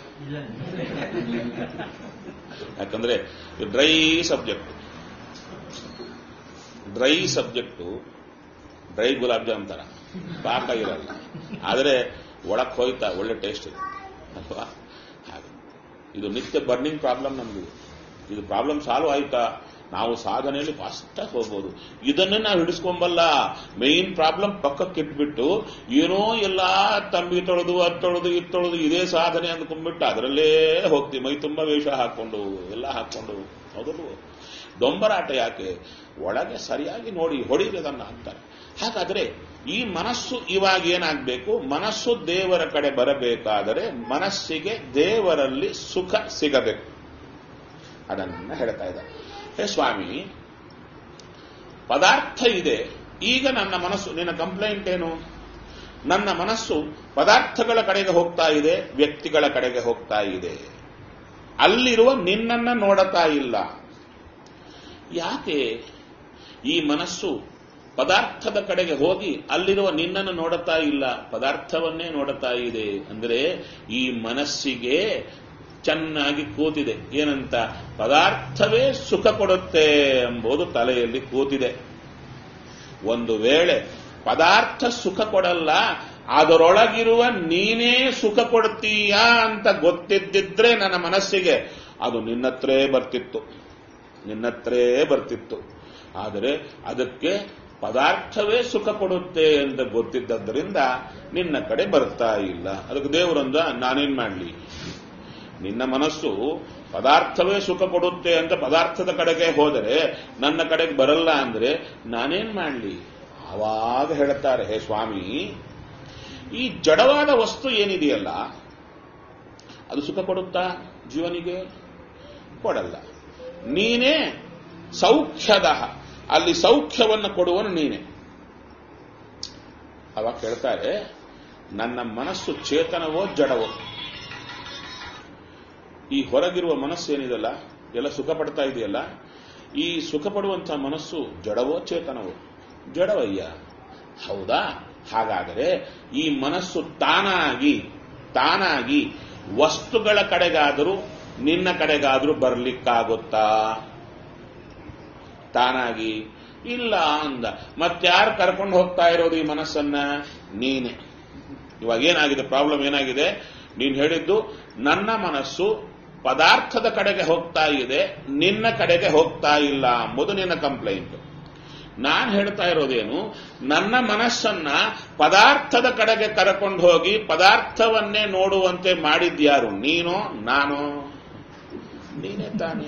ಯಾಕಂದ್ರೆ dry subject dry subject dry gulab jam ತರ ಪಾಕ ಇರಲ್ಲ ಆದರೆ ಒಳಕ್ ಹೋಯ್ತಾ ಒಳ್ಳೆ ಟೇಸ್ಟ್ ಇದೆ ಅಲ್ವಾ ಹಾಗೆ ಇದು ನಿತ್ಯ ಬರ್ನಿಂಗ್ ಪ್ರಾಬ್ಲಮ್ ನಮ್ದು ಇದು ಪ್ರಾಬ್ಲಮ್ ಸಾಲ್ವ್ ಆಯ್ತಾ ನಾವು ಸಾಧನೆಯಲ್ಲಿ ಫಾಸ್ಟಾಗಿ ಹೋಗ್ಬೋದು ಇದನ್ನೇ ನಾವು ಹಿಡಿಸ್ಕೊಂಬಲ್ಲ ಮೇನ್ ಪ್ರಾಬ್ಲಮ್ ಪಕ್ಕಕ್ಕೆ ಇಟ್ಬಿಟ್ಟು ಏನೋ ಎಲ್ಲ ತಂಬಿ ತೊಳೆದು ಅದು ತೊಳೆದು ಇದು ತೊಳೆದು ಇದೇ ಸಾಧನೆ ಅಂದ್ಕೊಂಡ್ಬಿಟ್ಟು ಅದರಲ್ಲೇ ಹೋಗ್ತೀವಿ ಮೈ ತುಂಬ ವೇಷ ಹಾಕೊಂಡು ಎಲ್ಲ ಹಾಕೊಂಡು ಹೌದಲ್ವೋ ದೊಂಬರಾಟ ಯಾಕೆ ಒಳಗೆ ಸರಿಯಾಗಿ ನೋಡಿ ಹೊಡಿಬೇಕನ್ನ ಅಂತಾರೆ ಹಾಗಾದ್ರೆ ಈ ಮನಸ್ಸು ಇವಾಗ ಏನಾಗಬೇಕು ಮನಸ್ಸು ದೇವರ ಕಡೆ ಬರಬೇಕಾದರೆ ಮನಸ್ಸಿಗೆ ದೇವರಲ್ಲಿ ಸುಖ ಸಿಗಬೇಕು ಅದನ್ನ ಹೇಳ್ತಾ ಇದ್ದ ಹೇ ಸ್ವಾಮಿ ಪದಾರ್ಥ ಇದೆ ಈಗ ನನ್ನ ಮನಸ್ಸು ನಿನ್ನ ಕಂಪ್ಲೇಂಟ್ ಏನು ನನ್ನ ಮನಸ್ಸು ಪದಾರ್ಥಗಳ ಕಡೆಗೆ ಹೋಗ್ತಾ ಇದೆ ವ್ಯಕ್ತಿಗಳ ಕಡೆಗೆ ಹೋಗ್ತಾ ಇದೆ ಅಲ್ಲಿರುವ ನಿನ್ನನ್ನ ನೋಡತಾ ಇಲ್ಲ ಯಾಕೆ ಈ ಮನಸ್ಸು ಪದಾರ್ಥದ ಕಡೆಗೆ ಹೋಗಿ ಅಲ್ಲಿರುವ ನಿನ್ನನ್ನು ನೋಡುತ್ತಾ ಇಲ್ಲ ಪದಾರ್ಥವನ್ನೇ ನೋಡುತ್ತಾ ಇದೆ ಅಂದರೆ ಈ ಮನಸ್ಸಿಗೆ ಚೆನ್ನಾಗಿ ಕೂತಿದೆ ಏನಂತ ಪದಾರ್ಥವೇ ಸುಖ ಕೊಡುತ್ತೆ ಎಂಬುದು ತಲೆಯಲ್ಲಿ ಕೂತಿದೆ ಒಂದು ವೇಳೆ ಪದಾರ್ಥ ಸುಖ ಕೊಡಲ್ಲ ಅದರೊಳಗಿರುವ ನೀನೇ ಸುಖ ಕೊಡ್ತೀಯಾ ಅಂತ ಗೊತ್ತಿದ್ದಿದ್ರೆ ನನ್ನ ಮನಸ್ಸಿಗೆ ಅದು ನಿನ್ನತ್ರೇ ಬರ್ತಿತ್ತು ನಿನ್ನತ್ರೇ ಬರ್ತಿತ್ತು ಆದರೆ ಅದಕ್ಕೆ ಪದಾರ್ಥವೇ ಸುಖ ಕೊಡುತ್ತೆ ಅಂತ ಗೊತ್ತಿದ್ದರಿಂದ ನಿನ್ನ ಕಡೆ ಬರ್ತಾ ಇಲ್ಲ ಅದಕ್ಕೆ ದೇವರಂದ ನಾನೇನ್ ಮಾಡ್ಲಿ ನಿನ್ನ ಮನಸ್ಸು ಪದಾರ್ಥವೇ ಸುಖ ಕೊಡುತ್ತೆ ಅಂತ ಪದಾರ್ಥದ ಕಡೆಗೆ ಹೋದರೆ ನನ್ನ ಕಡೆಗೆ ಬರಲ್ಲ ಅಂದ್ರೆ ನಾನೇನ್ ಮಾಡ್ಲಿ ಆವಾಗ ಹೇಳುತ್ತಾರೆ ಹೇ ಸ್ವಾಮಿ ಈ ಜಡವಾದ ವಸ್ತು ಏನಿದೆಯಲ್ಲ ಅದು ಸುಖ ಕೊಡುತ್ತಾ ಜೀವನಿಗೆ ಕೊಡಲ್ಲ ನೀನೇ ಸೌಖ್ಯದ ಅಲ್ಲಿ ಸೌಖ್ಯವನ್ನು ಕೊಡುವನು ನೀನೆ ಅವಾಗ ಕೇಳ್ತಾರೆ ನನ್ನ ಮನಸ್ಸು ಚೇತನವೋ ಜಡವೋ ಈ ಹೊರಗಿರುವ ಮನಸ್ಸು ಏನಿದೆಲ್ಲ ಎಲ್ಲ ಸುಖ ಪಡ್ತಾ ಇದೆಯಲ್ಲ ಈ ಸುಖ ಪಡುವಂತಹ ಮನಸ್ಸು ಜಡವೋ ಚೇತನವೋ ಜಡವಯ್ಯ ಹೌದಾ ಹಾಗಾದರೆ ಈ ಮನಸ್ಸು ತಾನಾಗಿ ತಾನಾಗಿ ವಸ್ತುಗಳ ಕಡೆಗಾದರೂ ನಿನ್ನ ಕಡೆಗಾದರೂ ಬರ್ಲಿಕ್ಕಾಗುತ್ತಾ ತಾನಾಗಿ ಇಲ್ಲ ಅಂದ ಮತ್ತಾರು ಕರ್ಕೊಂಡು ಹೋಗ್ತಾ ಇರೋದು ಈ ಮನಸ್ಸನ್ನ ನೀನೆ ಇವಾಗ ಏನಾಗಿದೆ ಪ್ರಾಬ್ಲಮ್ ಏನಾಗಿದೆ ನೀನು ಹೇಳಿದ್ದು ನನ್ನ ಮನಸ್ಸು ಪದಾರ್ಥದ ಕಡೆಗೆ ಹೋಗ್ತಾ ಇದೆ ನಿನ್ನ ಕಡೆಗೆ ಹೋಗ್ತಾ ಇಲ್ಲ ಎಂಬುದು ನಿನ್ನ ಕಂಪ್ಲೇಂಟ್ ನಾನು ಹೇಳ್ತಾ ಇರೋದೇನು ನನ್ನ ಮನಸ್ಸನ್ನ ಪದಾರ್ಥದ ಕಡೆಗೆ ಕರ್ಕೊಂಡು ಹೋಗಿ ಪದಾರ್ಥವನ್ನೇ ನೋಡುವಂತೆ ಮಾಡಿದ್ಯಾರು ನೀನೋ ನಾನು ನೀನೇ ತಾನೇ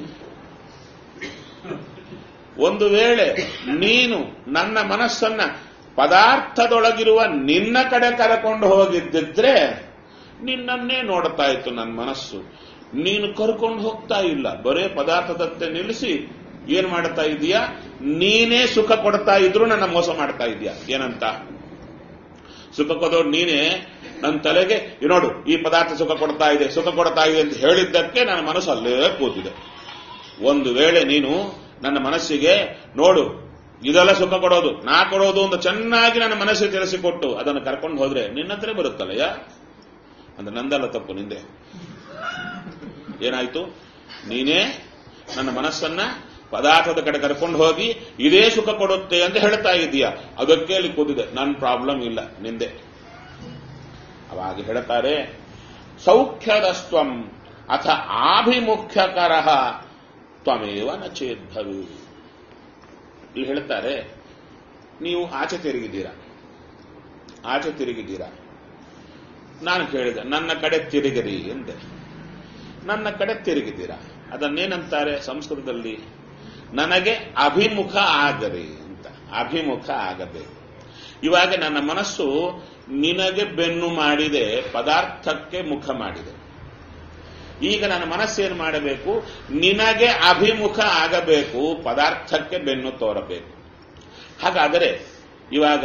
ಒಂದು ವೇಳೆ ನೀನು ನನ್ನ ಮನಸ್ಸನ್ನ ಪದಾರ್ಥದೊಳಗಿರುವ ನಿನ್ನ ಕಡೆ ಕರಕೊಂಡು ಹೋಗಿದ್ದಿದ್ರೆ ನಿನ್ನನ್ನೇ ನೋಡ್ತಾ ಇತ್ತು ನನ್ನ ಮನಸ್ಸು ನೀನು ಕರ್ಕೊಂಡು ಹೋಗ್ತಾ ಇಲ್ಲ ಬರೇ ಪದಾರ್ಥದತ್ತೆ ನಿಲ್ಲಿಸಿ ಏನ್ ಮಾಡ್ತಾ ಇದೀಯಾ ನೀನೇ ಸುಖ ಕೊಡ್ತಾ ಇದ್ರು ನನ್ನ ಮೋಸ ಮಾಡ್ತಾ ಇದೀಯಾ ಏನಂತ ಸುಖ ಕೊಡೋರು ನೀನೇ ನನ್ನ ತಲೆಗೆ ಈ ನೋಡು ಈ ಪದಾರ್ಥ ಸುಖ ಕೊಡ್ತಾ ಇದೆ ಸುಖ ಕೊಡ್ತಾ ಇದೆ ಅಂತ ಹೇಳಿದ್ದಕ್ಕೆ ನನ್ನ ಮನಸ್ಸು ಅಲ್ಲೇ ಕೂತಿದೆ ಒಂದು ವೇಳೆ ನೀನು ನನ್ನ ಮನಸ್ಸಿಗೆ ನೋಡು ಇದೆಲ್ಲ ಸುಖ ಕೊಡೋದು ನಾ ಕೊಡೋದು ಅಂತ ಚೆನ್ನಾಗಿ ನನ್ನ ಮನಸ್ಸಿಗೆ ತಿಳಿಸಿಕೊಟ್ಟು ಅದನ್ನು ಕರ್ಕೊಂಡು ಹೋದ್ರೆ ನಿನ್ನ ಹತ್ರ ಬರುತ್ತಲ್ಲಯ್ಯ ಅಂದ್ರೆ ನಂದಲ್ಲ ತಪ್ಪು ನಿಂದೆ ಏನಾಯ್ತು ನೀನೇ ನನ್ನ ಮನಸ್ಸನ್ನ ಪದಾರ್ಥದ ಕಡೆ ಕರ್ಕೊಂಡು ಹೋಗಿ ಇದೇ ಸುಖ ಕೊಡುತ್ತೆ ಅಂತ ಹೇಳ್ತಾ ಇದೀಯ ಅದಕ್ಕೆ ಅಲ್ಲಿ ಕೂತಿದೆ ನನ್ನ ಪ್ರಾಬ್ಲಮ್ ಇಲ್ಲ ನಿಂದೆ ಅವಾಗ ಹೇಳ್ತಾರೆ ಸೌಖ್ಯದಸ್ತ್ವಂ ಅಥ ಆಭಿಮುಖ್ಯಕರ ತ್ವಮೇವ ನ ಚೇದ್ಭವಿ ಇಲ್ಲಿ ಹೇಳ್ತಾರೆ ನೀವು ಆಚೆ ತಿರುಗಿದ್ದೀರಾ ಆಚೆ ತಿರುಗಿದ್ದೀರಾ ನಾನು ಕೇಳಿದೆ ನನ್ನ ಕಡೆ ತಿರುಗಿರಿ ಎಂದೆ ನನ್ನ ಕಡೆ ತಿರುಗಿದ್ದೀರಾ ಅದನ್ನೇನಂತಾರೆ ಸಂಸ್ಕೃತದಲ್ಲಿ ನನಗೆ ಅಭಿಮುಖ ಆಗರಿ ಅಂತ ಅಭಿಮುಖ ಆಗಬೇಕು ಇವಾಗ ನನ್ನ ಮನಸ್ಸು ನಿನಗೆ ಬೆನ್ನು ಮಾಡಿದೆ ಪದಾರ್ಥಕ್ಕೆ ಮುಖ ಮಾಡಿದೆ ಈಗ ನನ್ನ ಮನಸ್ಸೇನು ಮಾಡಬೇಕು ನಿನಗೆ ಅಭಿಮುಖ ಆಗಬೇಕು ಪದಾರ್ಥಕ್ಕೆ ಬೆನ್ನು ತೋರಬೇಕು ಹಾಗಾದರೆ ಇವಾಗ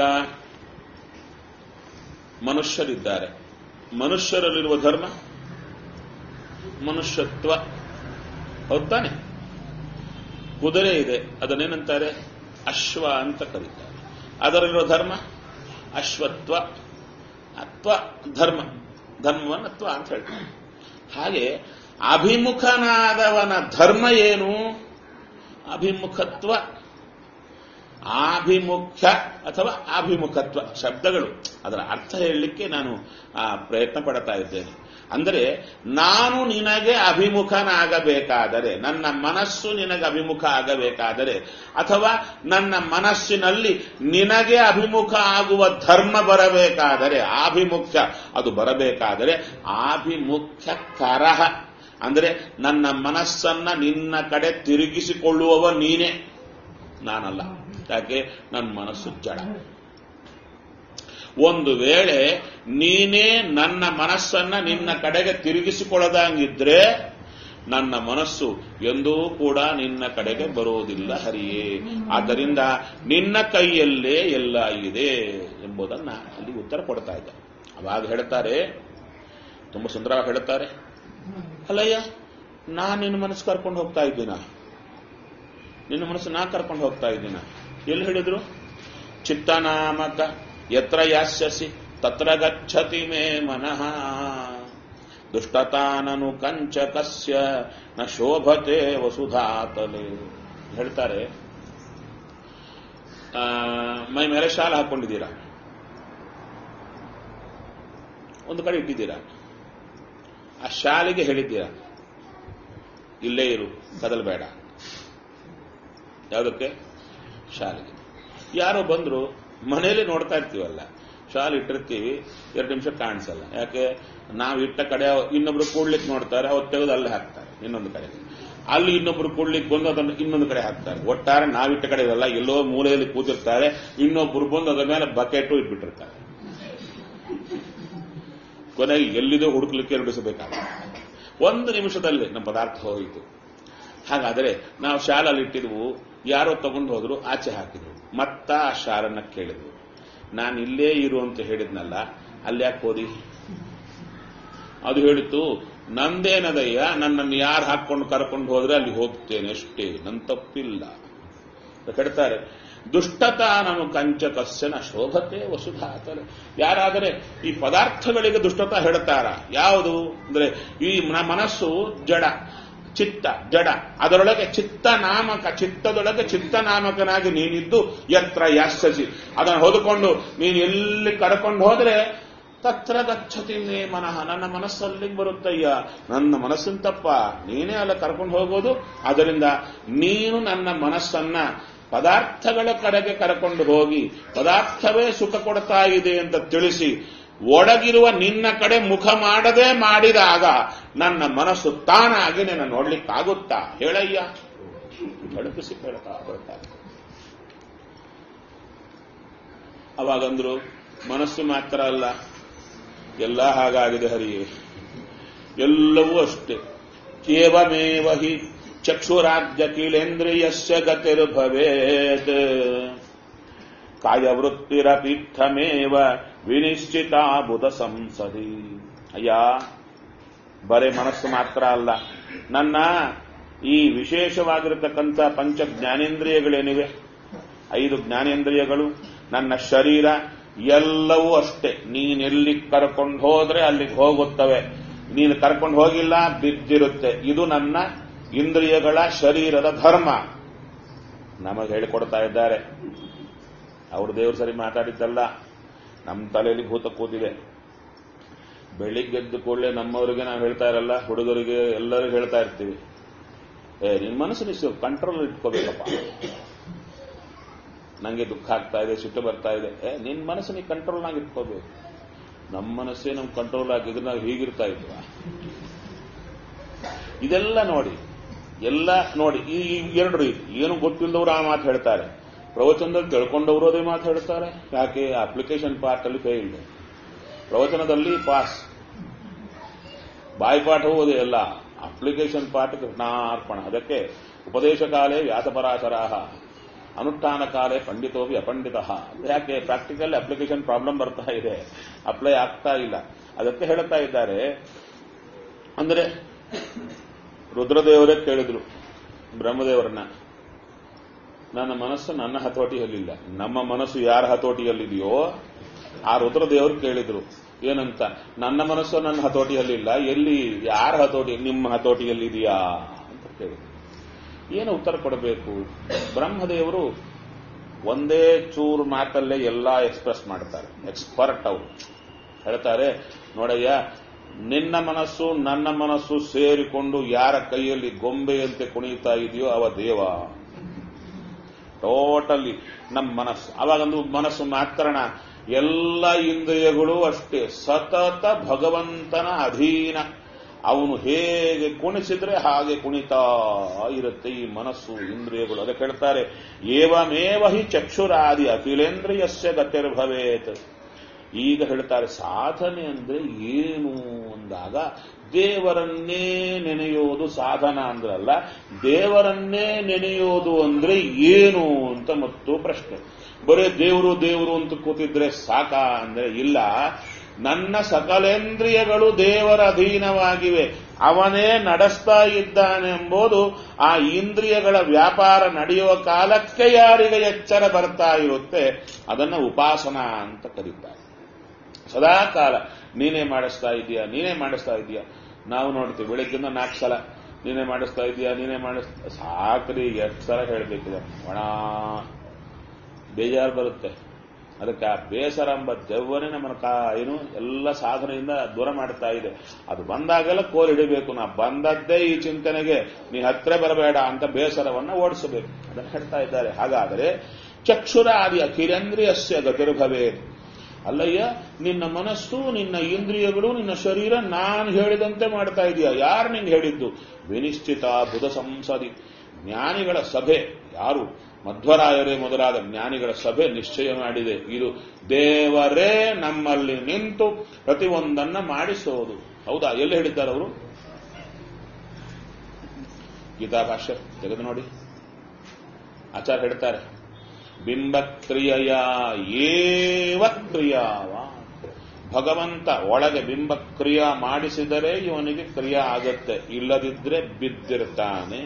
ಮನುಷ್ಯರಿದ್ದಾರೆ ಮನುಷ್ಯರಲ್ಲಿರುವ ಧರ್ಮ ಮನುಷ್ಯತ್ವ ಹೌದಾನೆ ಕುದುರೆ ಇದೆ ಅದನ್ನೇನಂತಾರೆ ಅಶ್ವ ಅಂತ ಕರೀತಾರೆ ಅದರಲ್ಲಿರುವ ಧರ್ಮ ಅಶ್ವತ್ವ ಅತ್ವ ಧರ್ಮ ಧರ್ಮವನ್ನು ಅತ್ವ ಅಂತ ಹೇಳ್ತಾರೆ ಹಾಗೆ ಅಭಿಮುಖನಾದವನ ಧರ್ಮ ಏನು ಅಭಿಮುಖತ್ವ ಆಭಿಮುಖ್ಯ ಅಥವಾ ಅಭಿಮುಖತ್ವ ಶಬ್ದಗಳು ಅದರ ಅರ್ಥ ಹೇಳಲಿಕ್ಕೆ ನಾನು ಆ ಪ್ರಯತ್ನ ಪಡ್ತಾ ಇದ್ದೇನೆ ಅಂದರೆ ನಾನು ನಿನಗೆ ಅಭಿಮುಖನಾಗಬೇಕಾದರೆ ನನ್ನ ಮನಸ್ಸು ನಿನಗೆ ಅಭಿಮುಖ ಆಗಬೇಕಾದರೆ ಅಥವಾ ನನ್ನ ಮನಸ್ಸಿನಲ್ಲಿ ನಿನಗೆ ಅಭಿಮುಖ ಆಗುವ ಧರ್ಮ ಬರಬೇಕಾದರೆ ಆಭಿಮುಖ್ಯ ಅದು ಬರಬೇಕಾದರೆ ಆಭಿಮುಖ್ಯ ಕರಹ ಅಂದರೆ ನನ್ನ ಮನಸ್ಸನ್ನ ನಿನ್ನ ಕಡೆ ತಿರುಗಿಸಿಕೊಳ್ಳುವವ ನೀನೇ ನಾನಲ್ಲ ಯಾಕೆ ನನ್ನ ಮನಸ್ಸು ಜಡ ಒಂದು ವೇಳೆ ನೀನೇ ನನ್ನ ಮನಸ್ಸನ್ನ ನಿನ್ನ ಕಡೆಗೆ ತಿರುಗಿಸಿಕೊಳ್ಳದಂಗಿದ್ರೆ ನನ್ನ ಮನಸ್ಸು ಎಂದೂ ಕೂಡ ನಿನ್ನ ಕಡೆಗೆ ಬರುವುದಿಲ್ಲ ಹರಿಯೇ ಆದ್ದರಿಂದ ನಿನ್ನ ಕೈಯಲ್ಲೇ ಎಲ್ಲ ಇದೆ ಎಂಬುದನ್ನ ಅಲ್ಲಿ ಉತ್ತರ ಕೊಡ್ತಾ ಇದ್ದ ಅವಾಗ ಹೇಳ್ತಾರೆ ತುಂಬಾ ಸುಂದರವಾಗಿ ಹೇಳ್ತಾರೆ ಅಲ್ಲಯ್ಯ ನಾನು ನಿನ್ನ ಮನಸ್ಸು ಕರ್ಕೊಂಡು ಹೋಗ್ತಾ ಇದ್ದೀನ ನಿನ್ನ ಮನಸ್ಸು ನಾ ಕರ್ಕೊಂಡು ಹೋಗ್ತಾ ಇದ್ದೀನ ಎಲ್ಲಿ ಹೇಳಿದ್ರು ಚಿತ್ತನಾಮಕ ಯತ್ರ ಯಾಸ್ಯಸಿ ತತ್ರ ಗಚ್ಚತಿ ಮೇ ಮನಃ ದುಷ್ಟತಾನನು ಕಂಚಕಸ್ಯ ನ ಶೋಭತೆ ವಸುಧಾತಲೆ ಹೇಳ್ತಾರೆ ಆ, ಮೈ ಮೇಲೆ ಶಾಲ ಹಾಕೊಂಡಿದ್ದೀರಾ ಒಂದು ಕಡೆ ಇಟ್ಟಿದ್ದೀರಾ ಆ ಶಾಲೆಗೆ ಹೇಳಿದ್ದೀರಾ ಇಲ್ಲೇ ಇರು ಕದಲ್ಬೇಡ ಯಾವುದಕ್ಕೆ ಶಾಲೆಗೆ ಯಾರೋ ಬಂದ್ರು ಮನೇಲಿ ನೋಡ್ತಾ ಇರ್ತೀವಲ್ಲ ಶಾಲೆ ಇಟ್ಟಿರ್ತೀವಿ ಎರಡು ನಿಮಿಷ ಕಾಣಿಸಲ್ಲ ಯಾಕೆ ನಾವು ಇಟ್ಟ ಕಡೆ ಇನ್ನೊಬ್ರು ಕೂಡ್ಲಿಕ್ಕೆ ನೋಡ್ತಾರೆ ಅವ್ರು ತೆಗೆದು ಅಲ್ಲಿ ಹಾಕ್ತಾರೆ ಇನ್ನೊಂದು ಕಡೆಗೆ ಅಲ್ಲಿ ಇನ್ನೊಬ್ರು ಕೂಡ್ಲಿಕ್ಕೆ ಬಂದು ಅದನ್ನು ಇನ್ನೊಂದು ಕಡೆ ಹಾಕ್ತಾರೆ ಒಟ್ಟಾರೆ ನಾವಿಟ್ಟ ಕಡೆ ಇರಲ್ಲ ಎಲ್ಲೋ ಮೂಲೆಯಲ್ಲಿ ಕೂತಿರ್ತಾರೆ ಇನ್ನೊಬ್ರು ಬಂದು ಅದರ ಮೇಲೆ ಬಕೆಟು ಇಟ್ಬಿಟ್ಟಿರ್ತಾರೆ ಕೊನೆಗೆ ಎಲ್ಲಿದೆ ಹುಡುಕ್ಲಿಕ್ಕೆ ರೂಢಿಸಬೇಕಾಗುತ್ತೆ ಒಂದು ನಿಮಿಷದಲ್ಲಿ ನಮ್ಮ ಪದಾರ್ಥ ಹೋಯಿತು ಹಾಗಾದರೆ ನಾವು ಶಾಲಲ್ಲಿ ಇಟ್ಟಿದ್ವು ಯಾರೋ ತಗೊಂಡು ಹೋದ್ರು ಆಚೆ ಹಾಕಿದ್ರು ಮತ್ತ ಆ ಶಾಲನ್ನ ಕೇಳಿದ್ವು ನಾನು ಇಲ್ಲೇ ಇರು ಅಂತ ಹೇಳಿದ್ನಲ್ಲ ಅಲ್ಲಿ ಯಾಕೆ ಹೋದಿ ಅದು ಹೇಳಿತು ನಂದೇನದಯ್ಯ ನನ್ನನ್ನು ಯಾರು ಹಾಕೊಂಡು ಕರ್ಕೊಂಡು ಹೋದ್ರೆ ಅಲ್ಲಿ ಹೋಗ್ತೇನೆ ಅಷ್ಟೇ ನನ್ನ ತಪ್ಪಿಲ್ಲ ಹೇಳ್ತಾರೆ ದುಷ್ಟತ ನಾನು ಕಂಚಕಸ್ಯನ ಶೋಭತೆ ವಸುಧಾತಲೆ ಯಾರಾದರೆ ಈ ಪದಾರ್ಥಗಳಿಗೆ ದುಷ್ಟತ ಹೇಳ್ತಾರ ಯಾವುದು ಅಂದ್ರೆ ಈ ಮ- ಮನಸ್ಸು ಜಡ ಚಿತ್ತ ಜಡ ಅದರೊಳಗೆ ಚಿತ್ತ ನಾಮಕ ಚಿತ್ತದೊಳಗೆ ಚಿತ್ತ ನಾಮಕನಾಗಿ ನೀನಿದ್ದು ಯತ್ರ ಯಾಸ್ಯಸಿ ಅದನ್ನು ಹೊದ್ಕೊಂಡು ನೀನು ಎಲ್ಲಿ ಕರ್ಕೊಂಡು ಹೋದ್ರೆ ತತ್ರ ಗಚ್ಚತಿ ಮೇ ಮನಃ ನನ್ನ ಮನಸ್ಸಲ್ಲಿಗೆ ಬರುತ್ತಯ್ಯ ನನ್ನ ಮನಸ್ಸಿನ ತಪ್ಪ ನೀನೇ ಅಲ್ಲ ಕರ್ಕೊಂಡು ಹೋಗೋದು ಅದರಿಂದ ನೀನು ನನ್ನ ಮನಸ್ಸನ್ನ ಪದಾರ್ಥಗಳ ಕಡೆಗೆ ಕರ್ಕೊಂಡು ಹೋಗಿ ಪದಾರ್ಥವೇ ಸುಖ ಕೊಡ್ತಾ ಇದೆ ಅಂತ ತಿಳಿಸಿ ಒಳಗಿರುವ ನಿನ್ನ ಕಡೆ ಮುಖ ಮಾಡದೆ ಮಾಡಿದಾಗ ನನ್ನ ಮನಸ್ಸು ತಾನಾಗಿ ನಿನ್ನ ನೋಡ್ಲಿಕ್ಕಾಗುತ್ತಾ ಹೇಳಯ್ಯ ತಳುಪಿಸಿ ಕೇಳ್ತಾ ಬರ್ತಾರೆ ಅವಾಗಂದ್ರು ಮನಸ್ಸು ಮಾತ್ರ ಅಲ್ಲ ಎಲ್ಲ ಹಾಗಾಗಿದೆ ಹರಿಯೇ ಎಲ್ಲವೂ ಅಷ್ಟೇ ಕೇವಮೇವ ಹಿ ಚಕ್ಷುರಾಜ್ಯ ಕೀಳೇಂದ್ರಿಯಸ್ಯ ಗತಿರ್ಭವೇತ್ ಕಾಯವೃತ್ತಿರಪೀಠಮೇವ ವಿನಿಶ್ಚಿತ ಬುಧ ಸಂಸದಿ ಅಯ್ಯ ಬರೇ ಮನಸ್ಸು ಮಾತ್ರ ಅಲ್ಲ ನನ್ನ ಈ ವಿಶೇಷವಾಗಿರತಕ್ಕಂಥ ಪಂಚ ಜ್ಞಾನೇಂದ್ರಿಯಗಳೇನಿವೆ ಐದು ಜ್ಞಾನೇಂದ್ರಿಯಗಳು ನನ್ನ ಶರೀರ ಎಲ್ಲವೂ ಅಷ್ಟೇ ನೀನೆಲ್ಲಿ ಕರ್ಕೊಂಡು ಹೋದ್ರೆ ಅಲ್ಲಿಗೆ ಹೋಗುತ್ತವೆ ನೀನು ಕರ್ಕೊಂಡು ಹೋಗಿಲ್ಲ ಬಿದ್ದಿರುತ್ತೆ ಇದು ನನ್ನ ಇಂದ್ರಿಯಗಳ ಶರೀರದ ಧರ್ಮ ನಮಗೆ ಹೇಳಿಕೊಡ್ತಾ ಇದ್ದಾರೆ ಅವ್ರ ದೇವ್ರು ಸರಿ ಮಾತಾಡಿದ್ದಲ್ಲ ನಮ್ಮ ತಲೆಯಲ್ಲಿ ಭೂತ ಕೂತಿದೆ ಬೆಳಿಗ್ಗೆದ್ದು ಕೂಡಲೇ ನಮ್ಮವರಿಗೆ ನಾವು ಹೇಳ್ತಾ ಇರಲ್ಲ ಹುಡುಗರಿಗೆ ಎಲ್ಲರಿಗೂ ಹೇಳ್ತಾ ಇರ್ತೀವಿ ಏ ನಿನ್ ಮನಸ್ಸು ನೀವು ಕಂಟ್ರೋಲ್ ಇಟ್ಕೋಬೇಕಪ್ಪ ನಂಗೆ ದುಃಖ ಆಗ್ತಾ ಇದೆ ಸಿಟ್ಟು ಬರ್ತಾ ಇದೆ ಏ ನಿನ್ ಮನಸ್ಸು ನೀ ಕಂಟ್ರೋಲ್ನಾಗ ಇಟ್ಕೋಬೇಕು ನಮ್ಮ ಮನಸ್ಸೇ ನಮ್ ಕಂಟ್ರೋಲ್ ಆಗಿದ್ರೆ ನಾವು ಹೀಗಿರ್ತಾ ಇದ್ವ ಇದೆಲ್ಲ ನೋಡಿ ಎಲ್ಲ ನೋಡಿ ಈ ಈ ಎರಡು ರೀತಿ ಏನು ಗೊತ್ತಿಲ್ಲದವರು ಆ ಮಾತು ಹೇಳ್ತಾರೆ ಪ್ರವಚನದಲ್ಲಿ ತಿಳ್ಕೊಂಡವರು ಅದೇ ಮಾತು ಹೇಳ್ತಾರೆ ಯಾಕೆ ಅಪ್ಲಿಕೇಶನ್ ಪಾರ್ಟ್ ಅಲ್ಲಿ ಫೇಲ್ಡ್ ಪ್ರವಚನದಲ್ಲಿ ಪಾಸ್ ಬಾಯಿಪಾಠವೂ ಅದೇ ಎಲ್ಲ ಅಪ್ಲಿಕೇಶನ್ ಪಾಠ ಕೃಷ್ಣಾರ್ಪಣ ಅದಕ್ಕೆ ಉಪದೇಶ ಕಾಲೇ ವ್ಯಾಸಪರಾಶರಾಹ ಅನುಷ್ಠಾನ ಕಾಲೇ ಪಂಡಿತೋಪಿ ಅಪಂಡಿತ ಯಾಕೆ ಪ್ರಾಕ್ಟಿಕಲ್ ಅಪ್ಲಿಕೇಶನ್ ಪ್ರಾಬ್ಲಮ್ ಬರ್ತಾ ಇದೆ ಅಪ್ಲೈ ಆಗ್ತಾ ಇಲ್ಲ ಅದಕ್ಕೆ ಹೇಳ್ತಾ ಇದ್ದಾರೆ ಅಂದ್ರೆ ರುದ್ರದೇವರೇ ಕೇಳಿದ್ರು ಬ್ರಹ್ಮದೇವರನ್ನ ನನ್ನ ಮನಸ್ಸು ನನ್ನ ಹತೋಟಿಯಲ್ಲಿಲ್ಲ ನಮ್ಮ ಮನಸ್ಸು ಯಾರ ಹತೋಟಿಯಲ್ಲಿದೆಯೋ ಆ ರುದ್ರದೇವರು ಕೇಳಿದ್ರು ಏನಂತ ನನ್ನ ಮನಸ್ಸು ನನ್ನ ಹತೋಟಿಯಲ್ಲಿಲ್ಲ ಎಲ್ಲಿ ಯಾರ ಹತೋಟಿ ನಿಮ್ಮ ಹತೋಟಿಯಲ್ಲಿದೆಯಾ ಅಂತ ಕೇಳಿದ್ರು ಏನು ಉತ್ತರ ಕೊಡಬೇಕು ಬ್ರಹ್ಮದೇವರು ಒಂದೇ ಚೂರು ಮಾತಲ್ಲೇ ಎಲ್ಲ ಎಕ್ಸ್ಪ್ರೆಸ್ ಮಾಡ್ತಾರೆ ಎಕ್ಸ್ಪರ್ಟ್ ಅವರು ಹೇಳ್ತಾರೆ ನೋಡಯ್ಯ ನಿನ್ನ ಮನಸ್ಸು ನನ್ನ ಮನಸ್ಸು ಸೇರಿಕೊಂಡು ಯಾರ ಕೈಯಲ್ಲಿ ಗೊಂಬೆಯಂತೆ ಕುಣಿತಾ ಇದೆಯೋ ಅವ ದೇವ ಟೋಟಲಿ ನಮ್ಮ ಮನಸ್ಸು ಅವಾಗಂದು ಮನಸ್ಸು ಮಾತ್ರಣ ಎಲ್ಲ ಇಂದ್ರಿಯಗಳು ಅಷ್ಟೇ ಸತತ ಭಗವಂತನ ಅಧೀನ ಅವನು ಹೇಗೆ ಕುಣಿಸಿದ್ರೆ ಹಾಗೆ ಕುಣಿತಾ ಇರುತ್ತೆ ಈ ಮನಸ್ಸು ಇಂದ್ರಿಯಗಳು ಅದಕ್ಕೆ ಹೇಳ್ತಾರೆ ಏವಮೇವ ಹಿ ಚಕ್ಷುರಾದಿ ಅಖಿಲೇಂದ್ರಿಯಸ್ಯ ಗತಿರ್ಭವೇತ್ ಈಗ ಹೇಳ್ತಾರೆ ಸಾಧನೆ ಅಂದ್ರೆ ಏನು ಅಂದಾಗ ದೇವರನ್ನೇ ನೆನೆಯೋದು ಸಾಧನ ಅಂದ್ರಲ್ಲ ದೇವರನ್ನೇ ನೆನೆಯೋದು ಅಂದ್ರೆ ಏನು ಅಂತ ಮತ್ತು ಪ್ರಶ್ನೆ ಬರೇ ದೇವರು ದೇವರು ಅಂತ ಕೂತಿದ್ರೆ ಸಾಕ ಅಂದ್ರೆ ಇಲ್ಲ ನನ್ನ ಸಕಲೇಂದ್ರಿಯಗಳು ದೇವರ ಅಧೀನವಾಗಿವೆ ಅವನೇ ನಡೆಸ್ತಾ ಇದ್ದಾನೆಂಬುದು ಆ ಇಂದ್ರಿಯಗಳ ವ್ಯಾಪಾರ ನಡೆಯುವ ಕಾಲಕ್ಕೆ ಯಾರಿಗೆ ಎಚ್ಚರ ಬರ್ತಾ ಇರುತ್ತೆ ಅದನ್ನ ಉಪಾಸನ ಅಂತ ಕರೀತಾರೆ ಸದಾ ಕಾಲ ನೀನೇ ಮಾಡಿಸ್ತಾ ಇದೀಯಾ ನೀನೇ ಮಾಡಿಸ್ತಾ ಇದೀಯಾ ನಾವು ನೋಡ್ತೀವಿ ಬೆಳಿಗ್ಗಿಂದ ನಾಲ್ಕು ಸಲ ನೀನೇ ಮಾಡಿಸ್ತಾ ಇದೀಯಾ ನೀನೇ ಮಾಡಿಸ್ತಾ ಸಾಕ್ರಿ ಎಷ್ಟು ಸಲ ಹೇಳ್ಬೇಕಿದೆ ಒಣ ಬೇಜಾರು ಬರುತ್ತೆ ಅದಕ್ಕೆ ಆ ಬೇಸರ ಎಂಬ ದೆವ್ವನೇ ನಮ್ಮನ್ನ ಕಾ ಏನು ಎಲ್ಲ ಸಾಧನೆಯಿಂದ ದೂರ ಮಾಡ್ತಾ ಇದೆ ಅದು ಬಂದಾಗೆಲ್ಲ ಕೋಲ್ ಹಿಡಿಬೇಕು ನಾ ಬಂದದ್ದೇ ಈ ಚಿಂತನೆಗೆ ನೀ ಹತ್ರ ಬರಬೇಡ ಅಂತ ಬೇಸರವನ್ನ ಓಡಿಸಬೇಕು ಅದನ್ನು ಹೇಳ್ತಾ ಇದ್ದಾರೆ ಹಾಗಾದರೆ ಚಕ್ಷುರ ಆದಿ ಅಖಿರೇಂದ್ರಿಯಸ್ಯ ಗತಿರ್ಭವೇ ಅಲ್ಲಯ್ಯ ನಿನ್ನ ಮನಸ್ಸು ನಿನ್ನ ಇಂದ್ರಿಯಗಳು ನಿನ್ನ ಶರೀರ ನಾನು ಹೇಳಿದಂತೆ ಮಾಡ್ತಾ ಇದೀಯ ಯಾರು ನಿಂಗೆ ಹೇಳಿದ್ದು ವಿನಿಶ್ಚಿತ ಬುಧ ಸಂಸದಿ ಜ್ಞಾನಿಗಳ ಸಭೆ ಯಾರು ಮಧ್ವರಾಯರೇ ಮೊದಲಾದ ಜ್ಞಾನಿಗಳ ಸಭೆ ನಿಶ್ಚಯ ಮಾಡಿದೆ ಇದು ದೇವರೇ ನಮ್ಮಲ್ಲಿ ನಿಂತು ಪ್ರತಿಯೊಂದನ್ನ ಮಾಡಿಸೋದು ಹೌದಾ ಎಲ್ಲಿ ಹೇಳಿದ್ದಾರೆ ಅವರು ಗೀತಾ ಭಾಷ್ಯ ತೆಗೆದು ನೋಡಿ ಆಚಾರ್ಯ ಹೇಳ್ತಾರೆ ಬಿಂಬಕ್ರಿಯೆಯ ಏವ ಕ್ರಿಯಾವ ಭಗವಂತ ಒಳಗೆ ಬಿಂಬಕ್ರಿಯಾ ಮಾಡಿಸಿದರೆ ಇವನಿಗೆ ಕ್ರಿಯಾ ಆಗತ್ತೆ ಇಲ್ಲದಿದ್ರೆ ಬಿದ್ದಿರ್ತಾನೆ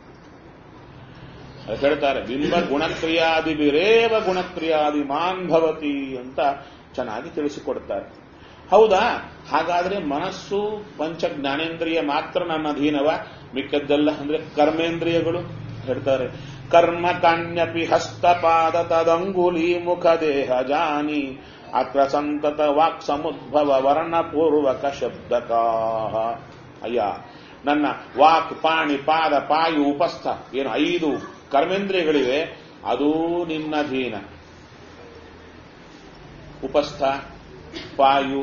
ಅದು ಹೇಳ್ತಾರೆ ಬಿಂಬ ಗುಣಕ್ರಿಯಾದಿ ಬಿರೇವ ಗುಣಕ್ರಿಯಾದಿ ಮಾನ್ ಭವತಿ ಅಂತ ಚೆನ್ನಾಗಿ ತಿಳಿಸಿಕೊಡ್ತಾರೆ ಹೌದಾ ಹಾಗಾದ್ರೆ ಮನಸ್ಸು ಪಂಚ ಜ್ಞಾನೇಂದ್ರಿಯ ಮಾತ್ರ ನನ್ನ ಅಧೀನವ ಮಿಕ್ಕದ್ದೆಲ್ಲ ಅಂದ್ರೆ ಕರ್ಮೇಂದ್ರಿಯಗಳು ಹೇಳ್ತಾರೆ ಕರ್ಮ ಕಾನ್ಯಪಿ ಹಸ್ತಪಾದ ತದಂಗುಲಿ ಮುಖ ದೇಹ ಜಾನಿ ಅತ್ರ ಸಂತತ ವಾಕ್ ಸಮುದ್ಭವ ವರ್ಣಪೂರ್ವಕ ಶಬ್ದಕಾಹ ಅಯ್ಯ ನನ್ನ ವಾಕ್ ಪಾಣಿ ಪಾದ ಪಾಯು ಉಪಸ್ಥ ಏನು ಐದು ಕರ್ಮೇಂದ್ರಿಯಗಳಿವೆ ಅದೂ ನಿನ್ನಧೀನ ಉಪಸ್ಥ ಪಾಯು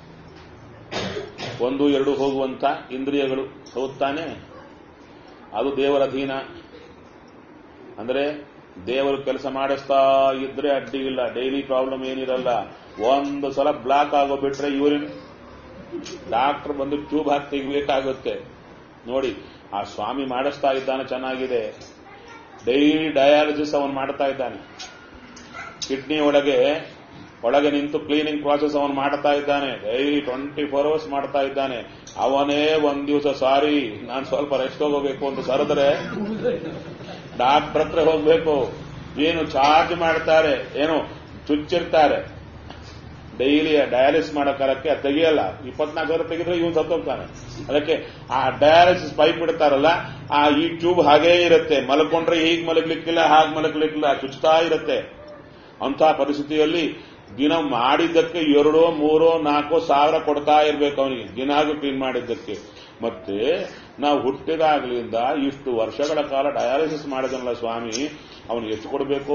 ಒಂದು ಎರಡು ಹೋಗುವಂತ ಇಂದ್ರಿಯಗಳು ಹೌದಾನೆ ಅದು ದೇವರ ಅಧೀನ ಅಂದ್ರೆ ದೇವರು ಕೆಲಸ ಮಾಡಿಸ್ತಾ ಇದ್ರೆ ಅಡ್ಡಿ ಇಲ್ಲ ಡೈಲಿ ಪ್ರಾಬ್ಲಮ್ ಏನಿರಲ್ಲ ಒಂದು ಸಲ ಬ್ಲಾಕ್ ಆಗೋ ಬಿಟ್ರೆ ಯೂರಿನ್ ಡಾಕ್ಟರ್ ಬಂದು ಟ್ಯೂಬ್ ಹಾಕಿ ತೆಗಿಬೇಕಾಗುತ್ತೆ ನೋಡಿ ಆ ಸ್ವಾಮಿ ಮಾಡಿಸ್ತಾ ಇದ್ದಾನೆ ಚೆನ್ನಾಗಿದೆ ಡೈಲಿ ಡಯಾಲಿಸಿಸ್ ಅವನು ಮಾಡ್ತಾ ಇದ್ದಾನೆ ಕಿಡ್ನಿ ಒಳಗೆ ಒಳಗೆ ನಿಂತು ಕ್ಲೀನಿಂಗ್ ಪ್ರಾಸೆಸ್ ಅವನು ಮಾಡ್ತಾ ಇದ್ದಾನೆ ಡೈಲಿ ಟ್ವೆಂಟಿ ಫೋರ್ ಅವರ್ಸ್ ಮಾಡ್ತಾ ಇದ್ದಾನೆ ಅವನೇ ಒಂದ್ ದಿವಸ ಸಾರಿ ನಾನು ಸ್ವಲ್ಪ ರೆಸ್ಟ್ ಹೋಗಬೇಕು ಅಂತ ಸರಿದ್ರೆ ಡಾಕ್ಟರ್ ಹತ್ರ ಹೋಗ್ಬೇಕು ಏನು ಚಾರ್ಜ್ ಮಾಡ್ತಾರೆ ಏನು ಚುಚ್ಚಿರ್ತಾರೆ ಡೈಲಿ ಡಯಾಲಿಸಿಸ್ ಮಾಡೋ ಕಾಲಕ್ಕೆ ಅದು ತೆಗಿಯಲ್ಲ ಇಪ್ಪತ್ನಾಲ್ಕು ಸಾವಿರ ತೆಗೆದ್ರೆ ಇವನು ಸತ್ತೋಗ್ತಾನೆ ಅದಕ್ಕೆ ಆ ಡಯಾಲಿಸಿಸ್ ಪೈಪ್ ಇಡ್ತಾರಲ್ಲ ಆ ಈ ಟ್ಯೂಬ್ ಹಾಗೇ ಇರುತ್ತೆ ಮಲ್ಕೊಂಡ್ರೆ ಹೀಗ್ ಮಲಗ್ಲಿಕ್ಕಿಲ್ಲ ಹಾಗೆ ಮಲಗ್ಲಿಕ್ಕಿಲ್ಲ ಚುಚ್ತಾ ಇರುತ್ತೆ ಅಂತ ಪರಿಸ್ಥಿತಿಯಲ್ಲಿ ದಿನ ಮಾಡಿದ್ದಕ್ಕೆ ಎರಡೋ ಮೂರೋ ನಾಲ್ಕೋ ಸಾವಿರ ಕೊಡ್ತಾ ಇರ್ಬೇಕು ಅವನಿಗೆ ದಿನಾಗೂ ಕ್ಲೀನ್ ಮಾಡಿದ್ದಕ್ಕೆ ಮತ್ತೆ ನಾವು ಹುಟ್ಟಿದಾಗ್ಲಿಂದ ಇಷ್ಟು ವರ್ಷಗಳ ಕಾಲ ಡಯಾಲಿಸಿಸ್ ಮಾಡಿದನಲ್ಲ ಸ್ವಾಮಿ ಅವನು ಎಷ್ಟು ಕೊಡಬೇಕು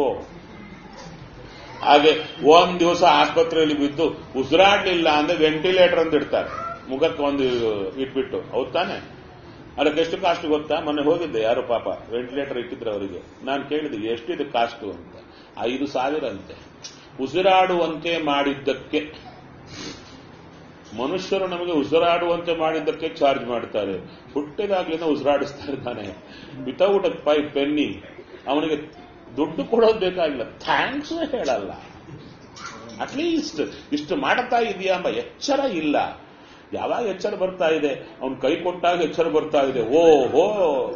ಹಾಗೆ ಒಂದ್ ದಿವಸ ಆಸ್ಪತ್ರೆಯಲ್ಲಿ ಬಿದ್ದು ಉಸಿರಾಡ್ಲಿಲ್ಲ ಅಂದ್ರೆ ವೆಂಟಿಲೇಟರ್ ಅಂತ ಇಡ್ತಾರೆ ಮುಖಕ್ಕೆ ಒಂದು ಇಟ್ಬಿಟ್ಟು ಹೌದ್ ತಾನೆ ಅದಕ್ಕೆ ಎಷ್ಟು ಕಾಸ್ಟ್ ಗೊತ್ತಾ ಮೊನ್ನೆ ಹೋಗಿದ್ದೆ ಯಾರು ಪಾಪ ವೆಂಟಿಲೇಟರ್ ಇಟ್ಟಿದ್ರು ಅವರಿಗೆ ನಾನು ಕೇಳಿದೆ ಎಷ್ಟಿದೆ ಕಾಸ್ಟು ಅಂತ ಐದು ಸಾವಿರ ಅಂತೆ ಉಸಿರಾಡುವಂತೆ ಮಾಡಿದ್ದಕ್ಕೆ ಮನುಷ್ಯರು ನಮಗೆ ಉಸಿರಾಡುವಂತೆ ಮಾಡಿದ್ದಕ್ಕೆ ಚಾರ್ಜ್ ಮಾಡ್ತಾರೆ ಹುಟ್ಟಿದಾಗ್ಲಿಂದ ಉಸಿರಾಡಿಸ್ತಾ ಇದ್ದಾನೆ ವಿತೌಟ್ ಪೈ ಪೆನ್ನಿ ಅವನಿಗೆ ದುಡ್ಡು ಕೊಡೋದು ಬೇಕಾಗಿಲ್ಲ ಥ್ಯಾಂಕ್ಸ್ ಹೇಳಲ್ಲ ಅಟ್ಲೀಸ್ಟ್ ಇಷ್ಟು ಮಾಡ್ತಾ ಇದೆಯಾ ಎಂಬ ಎಚ್ಚರ ಇಲ್ಲ ಯಾವಾಗ ಎಚ್ಚರ ಬರ್ತಾ ಇದೆ ಅವನ್ ಕೈ ಕೊಟ್ಟಾಗ ಎಚ್ಚರ ಬರ್ತಾ ಇದೆ ಓಹೋ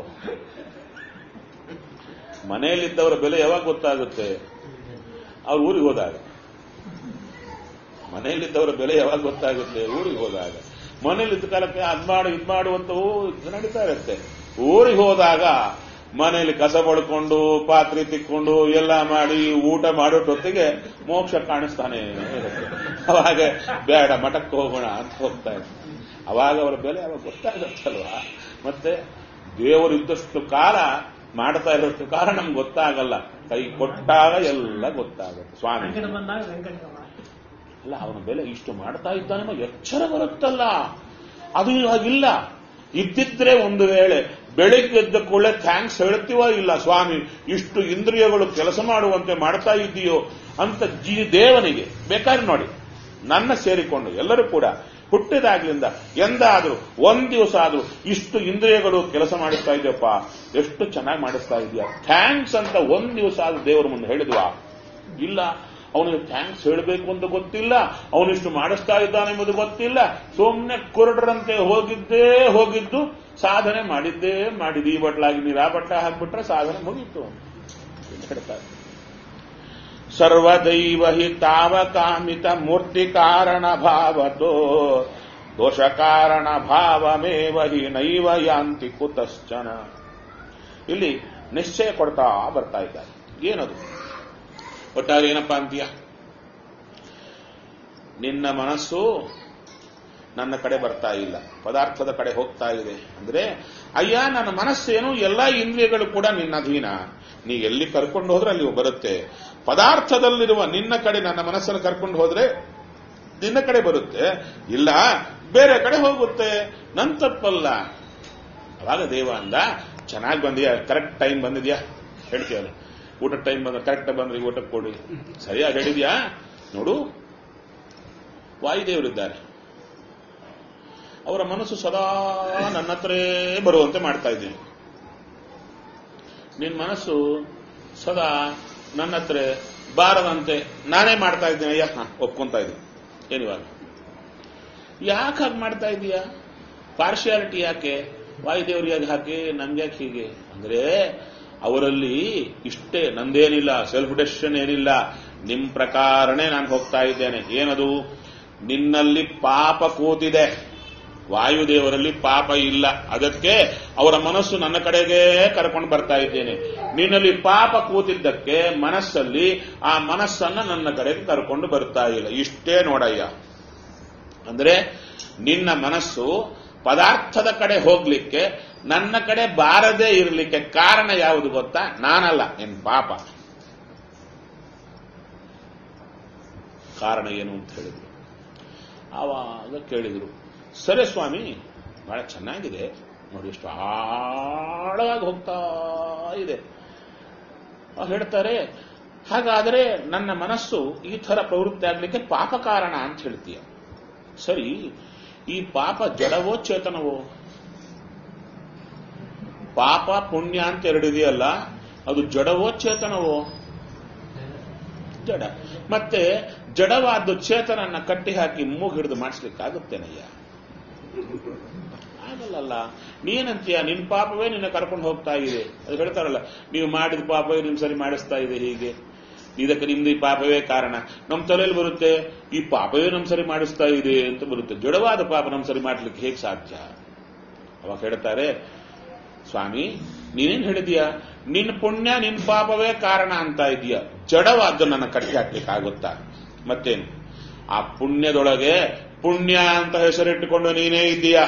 ಮನೆಯಲ್ಲಿದ್ದವರ ಬೆಲೆ ಯಾವಾಗ ಗೊತ್ತಾಗುತ್ತೆ ಅವ್ರು ಊರಿಗೆ ಹೋದಾಗ ಮನೆಯಲ್ಲಿದ್ದವರ ಬೆಲೆ ಯಾವಾಗ ಗೊತ್ತಾಗುತ್ತೆ ಊರಿಗೆ ಹೋದಾಗ ಮನೆಯಲ್ಲಿದ್ದ ಕಾಲಕ್ಕೆ ಅದ್ ಮಾಡು ಇದ್ ಮಾಡು ಅಂತ ಇದು ನಡೀತಾ ಇರುತ್ತೆ ಊರಿಗೆ ಹೋದಾಗ ಮನೆಯಲ್ಲಿ ಕಸ ಬಳ್ಕೊಂಡು ಪಾತ್ರೆ ತಿಕ್ಕೊಂಡು ಎಲ್ಲ ಮಾಡಿ ಊಟ ಮಾಡೋಟೊತ್ತಿಗೆ ಮೋಕ್ಷ ಕಾಣಿಸ್ತಾನೆ ಇರುತ್ತೆ ಅವಾಗ ಬೇಡ ಮಠಕ್ಕೆ ಹೋಗೋಣ ಅಂತ ಹೋಗ್ತಾ ಇದ್ದೆ ಅವಾಗ ಅವರ ಬೆಲೆ ಅವಾಗ ಗೊತ್ತಾಗತ್ತಲ್ವಾ ಮತ್ತೆ ದೇವರು ಇದ್ದಷ್ಟು ಕಾಲ ಮಾಡ್ತಾ ಇರೋಷ್ಟು ಕಾಲ ನಮ್ಗೆ ಗೊತ್ತಾಗಲ್ಲ ಕೈ ಕೊಟ್ಟಾಗ ಎಲ್ಲ ಗೊತ್ತಾಗುತ್ತೆ ಸ್ವಾಮಿ ವೆಂಕಟ ಬಂದಾಗ ವೆಂಕಟರಮಣ ಅಲ್ಲ ಅವನ ಬೆಲೆ ಇಷ್ಟು ಮಾಡ್ತಾ ಇದ್ದಾನೆ ಅನ್ನೋ ಎಚ್ಚರ ಬರುತ್ತಲ್ಲ ಅದು ಹಾಗಿಲ್ಲ ಇದ್ದಿದ್ರೆ ಒಂದು ವೇಳೆ ಬೆಳಿಗ್ಗೆ ಎದ್ದ ಕೂಡಲೇ ಥ್ಯಾಂಕ್ಸ್ ಹೇಳ್ತೀವ ಇಲ್ಲ ಸ್ವಾಮಿ ಇಷ್ಟು ಇಂದ್ರಿಯಗಳು ಕೆಲಸ ಮಾಡುವಂತೆ ಮಾಡ್ತಾ ಇದ್ದೀಯೋ ಅಂತ ಜೀ ದೇವನಿಗೆ ಬೇಕಾದ್ರೆ ನೋಡಿ ನನ್ನ ಸೇರಿಕೊಂಡು ಎಲ್ಲರೂ ಕೂಡ ಹುಟ್ಟಿದಾಗ್ಲಿಂದ ಎಂದಾದ್ರೂ ಒಂದ್ ದಿವಸ ಆದ್ರೂ ಇಷ್ಟು ಇಂದ್ರಿಯಗಳು ಕೆಲಸ ಮಾಡಿಸ್ತಾ ಇದೆಯಪ್ಪ ಎಷ್ಟು ಚೆನ್ನಾಗಿ ಮಾಡಿಸ್ತಾ ಇದೆಯಾ ಥ್ಯಾಂಕ್ಸ್ ಅಂತ ಒಂದ್ ದಿವಸ ಆದ್ರೂ ದೇವರ ಮುಂದೆ ಹೇಳಿದ್ವಾ ಇಲ್ಲ ಅವನಿಗೆ ಥ್ಯಾಂಕ್ಸ್ ಹೇಳಬೇಕು ಅಂತ ಗೊತ್ತಿಲ್ಲ ಅವನಿಷ್ಟು ಮಾಡಿಸ್ತಾ ಇದ್ದಾನೆ ಎಂಬುದು ಗೊತ್ತಿಲ್ಲ ಸುಮ್ಮನೆ ಕುರುಡರಂತೆ ಹೋಗಿದ್ದೇ ಹೋಗಿದ್ದು ಸಾಧನೆ ಮಾಡಿದ್ದೇ ಮಾಡಿದ್ದು ಈ ಬಟ್ಲಾಗಿ ನೀರು ಆ ಬಟ್ಟ ಹಾಕ್ಬಿಟ್ರೆ ಸಾಧನೆ ಮುಗೀತು ಅಂತ ಹೇಳ್ತಾರೆ ಸರ್ವದೈವ ಹಿ ತಾವ ಕಾಮಿತ ಮೂರ್ತಿ ಕಾರಣ ಭಾವತೋ ದೋಷ ಕಾರಣ ಭಾವಮೇವ ಹಿ ನೈವ ಯಾಂತಿ ಕುತಶ್ಚನ ಇಲ್ಲಿ ನಿಶ್ಚಯ ಕೊಡ್ತಾ ಬರ್ತಾ ಇದ್ದಾರೆ ಏನದು ಒಟ್ಟಾರೆ ಏನಪ್ಪಾ ಅಂತೀಯ ನಿನ್ನ ಮನಸ್ಸು ನನ್ನ ಕಡೆ ಬರ್ತಾ ಇಲ್ಲ ಪದಾರ್ಥದ ಕಡೆ ಹೋಗ್ತಾ ಇದೆ ಅಂದ್ರೆ ಅಯ್ಯ ನನ್ನ ಮನಸ್ಸೇನು ಎಲ್ಲಾ ಇಂದ್ರಿಯಗಳು ಕೂಡ ನಿನ್ನ ಅಧೀನ ನೀ ಎಲ್ಲಿ ಕರ್ಕೊಂಡು ಹೋದ್ರೆ ಅಲ್ಲಿ ಬರುತ್ತೆ ಪದಾರ್ಥದಲ್ಲಿರುವ ನಿನ್ನ ಕಡೆ ನನ್ನ ಮನಸ್ಸನ್ನು ಕರ್ಕೊಂಡು ಹೋದ್ರೆ ನಿನ್ನ ಕಡೆ ಬರುತ್ತೆ ಇಲ್ಲ ಬೇರೆ ಕಡೆ ಹೋಗುತ್ತೆ ನನ್ ತಪ್ಪಲ್ಲ ಅವಾಗ ದೇವ ಅಂದ ಚೆನ್ನಾಗಿ ಬಂದಿಯಾ ಕರೆಕ್ಟ್ ಟೈಮ್ ಬಂದಿದ್ಯಾ ಹೇಳ್ತೀಯಲ್ಲ ಊಟ ಟೈಮ್ ಬಂದ ಕರೆಕ್ಟ್ ಬಂದ್ರೆ ಊಟಕ್ಕೆ ಕೊಡಿ ಸರಿಯಾಗಿ ಹೇಳಿದ್ಯಾ ನೋಡು ವಾಯುದೇವರಿದ್ದಾರೆ ಅವರ ಮನಸ್ಸು ಸದಾ ನನ್ನ ಹತ್ರೇ ಬರುವಂತೆ ಮಾಡ್ತಾ ಇದ್ದೀನಿ ನಿನ್ ಮನಸ್ಸು ಸದಾ ನನ್ನ ಹತ್ರ ಬಾರದಂತೆ ನಾನೇ ಮಾಡ್ತಾ ಇದ್ದೀನಿ ಅಯ್ಯ ಹಾ ಒಪ್ಕೊಂತಾ ಇದ್ದೀನಿ ಏನಿವಾಗ ಯಾಕೆ ಹಾಗೆ ಮಾಡ್ತಾ ಇದೀಯಾ ಪಾರ್ಶಿಯಾಲಿಟಿ ಯಾಕೆ ವಾಯುದೇವ್ರಿಗೆ ಯಾಕೆ ಹಾಕಿ ನಮ್ಗೆ ಯಾಕೆ ಹೀಗೆ ಅಂದ್ರೆ ಅವರಲ್ಲಿ ಇಷ್ಟೇ ನಂದೇನಿಲ್ಲ ಸೆಲ್ಫ್ ಡೆಸಿಷನ್ ಏನಿಲ್ಲ ನಿಮ್ ಪ್ರಕಾರನೇ ನಾನು ಹೋಗ್ತಾ ಇದ್ದೇನೆ ಏನದು ನಿನ್ನಲ್ಲಿ ಪಾಪ ಕೂತಿದೆ ವಾಯುದೇವರಲ್ಲಿ ಪಾಪ ಇಲ್ಲ ಅದಕ್ಕೆ ಅವರ ಮನಸ್ಸು ನನ್ನ ಕಡೆಗೆ ಕರ್ಕೊಂಡು ಬರ್ತಾ ಇದ್ದೇನೆ ನಿನ್ನಲ್ಲಿ ಪಾಪ ಕೂತಿದ್ದಕ್ಕೆ ಮನಸ್ಸಲ್ಲಿ ಆ ಮನಸ್ಸನ್ನ ನನ್ನ ಕಡೆಗೆ ಕರ್ಕೊಂಡು ಬರ್ತಾ ಇಲ್ಲ ಇಷ್ಟೇ ನೋಡಯ್ಯ ಅಂದ್ರೆ ನಿನ್ನ ಮನಸ್ಸು ಪದಾರ್ಥದ ಕಡೆ ಹೋಗ್ಲಿಕ್ಕೆ ನನ್ನ ಕಡೆ ಬಾರದೇ ಇರಲಿಕ್ಕೆ ಕಾರಣ ಯಾವುದು ಗೊತ್ತಾ ನಾನಲ್ಲ ನಿನ್ ಪಾಪ ಕಾರಣ ಏನು ಅಂತ ಹೇಳಿದ್ರು ಆವಾಗ ಕೇಳಿದ್ರು ಸರಿ ಸ್ವಾಮಿ ಬಹಳ ಚೆನ್ನಾಗಿದೆ ನೋಡಿ ಎಷ್ಟು ಆಳವಾಗಿ ಹೋಗ್ತಾ ಇದೆ ಅವ್ರು ಹೇಳ್ತಾರೆ ಹಾಗಾದರೆ ನನ್ನ ಮನಸ್ಸು ಈ ತರ ಪ್ರವೃತ್ತಿ ಆಗ್ಲಿಕ್ಕೆ ಪಾಪ ಕಾರಣ ಅಂತ ಹೇಳ್ತೀಯ ಸರಿ ಈ ಪಾಪ ಜಡವೋ ಚೇತನವೋ ಪಾಪ ಪುಣ್ಯ ಅಂತ ಎರಡಿದೆಯಲ್ಲ ಅದು ಜಡವೋ ಚೇತನವೋ ಜಡ ಮತ್ತೆ ಜಡವಾದ ಚೇತನನ್ನ ಕಟ್ಟಿ ಹಾಕಿ ಮೂಗು ಹಿಡಿದು ಮಾಡಿಸ್ಲಿಕ್ಕಾಗುತ್ತೇನಯ್ಯ ಆಗಲ್ಲಲ್ಲ ನೀನಂತೀಯ ನಿನ್ ಪಾಪವೇ ನಿನ್ನ ಕರ್ಕೊಂಡು ಹೋಗ್ತಾ ಇದೆ ಅದು ಹೇಳ್ತಾರಲ್ಲ ನೀವು ಮಾಡಿದ ಪಾಪವೇ ನಿಮ್ ಸರಿ ಮಾಡಿಸ್ತಾ ಇದೆ ಹೀಗೆ ಇದಕ್ಕೆ ನಿಮ್ದು ಈ ಪಾಪವೇ ಕಾರಣ ನಮ್ಮ ತಲೆಯಲ್ಲಿ ಬರುತ್ತೆ ಈ ಪಾಪವೇ ನಮ್ ಸರಿ ಮಾಡಿಸ್ತಾ ಇದೆ ಅಂತ ಬರುತ್ತೆ ಜಡವಾದ ಪಾಪ ನಮ್ ಸರಿ ಮಾಡ್ಲಿಕ್ಕೆ ಹೇಗೆ ಸಾಧ್ಯ ಅವಾಗ ಹೇಳ್ತಾರೆ ಸ್ವಾಮಿ ನೀನೇನ್ ಹೇಳಿದೀಯ ನಿನ್ ಪುಣ್ಯ ನಿನ್ ಪಾಪವೇ ಕಾರಣ ಅಂತ ಇದೀಯ ಜಡವಾದ್ದು ನನ್ನ ಕಟ್ಟಿ ಹಾಕ್ಲಿಕ್ಕೆ ಆಗುತ್ತಾ ಮತ್ತೇನು ಆ ಪುಣ್ಯದೊಳಗೆ ಪುಣ್ಯ ಅಂತ ಹೆಸರಿಟ್ಟುಕೊಂಡು ನೀನೇ ಇದ್ದೀಯ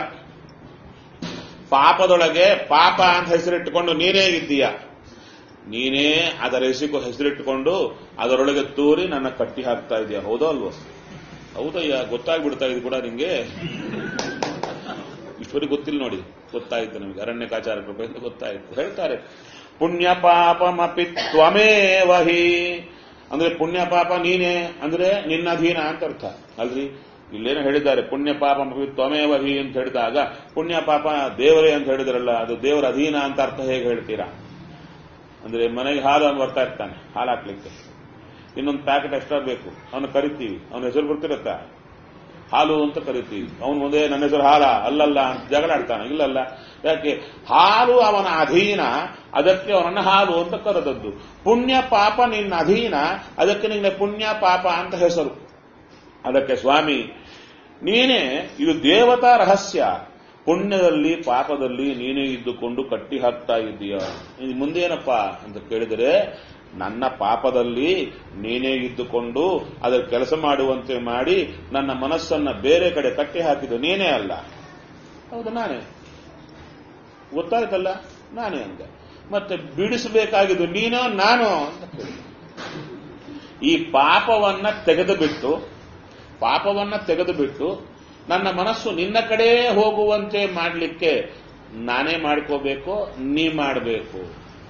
ಪಾಪದೊಳಗೆ ಪಾಪ ಅಂತ ಹೆಸರಿಟ್ಟುಕೊಂಡು ನೀನೇ ಇದ್ದೀಯ ನೀನೇ ಅದರ ಹೆಸರು ಹೆಸರಿಟ್ಟುಕೊಂಡು ಅದರೊಳಗೆ ತೂರಿ ನನ್ನ ಕಟ್ಟಿ ಹಾಕ್ತಾ ಇದೆಯಾ ಹೌದೋ ಅಲ್ವೋ ಹೌದಯ್ಯ ಗೊತ್ತಾಗ್ಬಿಡ್ತಾ ಇದು ಕೂಡ ನಿಂಗೆ ಇಷ್ಟವರೆಗೆ ಗೊತ್ತಿಲ್ಲ ನೋಡಿ ಗೊತ್ತಾಯ್ತು ನಮಗೆ ಅರಣ್ಯಕಾಚಾರ ಕೃಪೆಯಿಂದ ಗೊತ್ತಾಯ್ತು ಹೇಳ್ತಾರೆ ಪುಣ್ಯ ಪಾಪಮಪಿ ತ್ವಮೇವಹಿ ಅಂದ್ರೆ ಪುಣ್ಯ ಪಾಪ ನೀನೇ ಅಂದ್ರೆ ನಿನ್ನ ಅಧೀನ ಅಂತ ಅರ್ಥ ಅಲ್ರಿ ಇಲ್ಲೇನೋ ಹೇಳಿದ್ದಾರೆ ಪುಣ್ಯ ಪಾಪ ತ್ವಮೇವಹಿ ಅಂತ ಹೇಳಿದಾಗ ಪುಣ್ಯ ಪಾಪ ದೇವರೇ ಅಂತ ಹೇಳಿದ್ರಲ್ಲ ಅದು ದೇವರ ಅಧೀನ ಅಂತ ಅರ್ಥ ಹೇಗೆ ಹೇಳ್ತೀರಾ ಅಂದ್ರೆ ಮನೆಗೆ ಹಾಲು ಅವ್ನು ಬರ್ತಾ ಇರ್ತಾನೆ ಹಾಲು ಹಾಕ್ಲಿಕ್ಕೆ ಇನ್ನೊಂದು ಪ್ಯಾಕೆಟ್ ಎಕ್ಸ್ಟ್ರಾ ಬೇಕು ಅವನು ಕರಿತೀವಿ ಅವನ ಹೆಸರು ಗೊತ್ತಿರುತ್ತಾ ಹಾಲು ಅಂತ ಕರಿತೀವಿ ಅವನು ಒಂದೇ ನನ್ನ ಹೆಸರು ಹಾಲ ಅಲ್ಲಲ್ಲ ಅಂತ ಜಗಳ ಆಡ್ತಾನೆ ಇಲ್ಲಲ್ಲ ಯಾಕೆ ಹಾಲು ಅವನ ಅಧೀನ ಅದಕ್ಕೆ ಅವನನ್ನ ಹಾಲು ಅಂತ ಕರೆದದ್ದು ಪುಣ್ಯ ಪಾಪ ನಿನ್ನ ಅಧೀನ ಅದಕ್ಕೆ ನಿನ್ನ ಪುಣ್ಯ ಪಾಪ ಅಂತ ಹೆಸರು ಅದಕ್ಕೆ ಸ್ವಾಮಿ ನೀನೇ ಇದು ದೇವತಾ ರಹಸ್ಯ ಪುಣ್ಯದಲ್ಲಿ ಪಾಪದಲ್ಲಿ ನೀನೇ ಇದ್ದುಕೊಂಡು ಕಟ್ಟಿ ಹಾಕ್ತಾ ಇದ್ದೀಯ ಇನ್ನು ಮುಂದೇನಪ್ಪ ಅಂತ ಕೇಳಿದರೆ ನನ್ನ ಪಾಪದಲ್ಲಿ ನೀನೇ ಇದ್ದುಕೊಂಡು ಅದರ ಕೆಲಸ ಮಾಡುವಂತೆ ಮಾಡಿ ನನ್ನ ಮನಸ್ಸನ್ನ ಬೇರೆ ಕಡೆ ಕಟ್ಟಿ ಹಾಕಿದ್ದು ನೀನೇ ಅಲ್ಲ ಹೌದು ನಾನೇ ಗೊತ್ತಾಯ್ತಲ್ಲ ನಾನೇ ಅಂದೆ ಮತ್ತೆ ಬಿಡಿಸಬೇಕಾಗಿದ್ದು ನೀನೋ ನಾನೋ ಅಂತ ಕೇಳಿದೆ. ಈ ಪಾಪವನ್ನ ತೆಗೆದು ಬಿಟ್ಟು ಪಾಪವನ್ನ ತೆಗೆದು ಬಿಟ್ಟು ನನ್ನ ಮನಸ್ಸು ನಿನ್ನ ಕಡೆ ಹೋಗುವಂತೆ ಮಾಡಲಿಕ್ಕೆ ನಾನೇ ಮಾಡ್ಕೋಬೇಕು ನೀ ಮಾಡಬೇಕು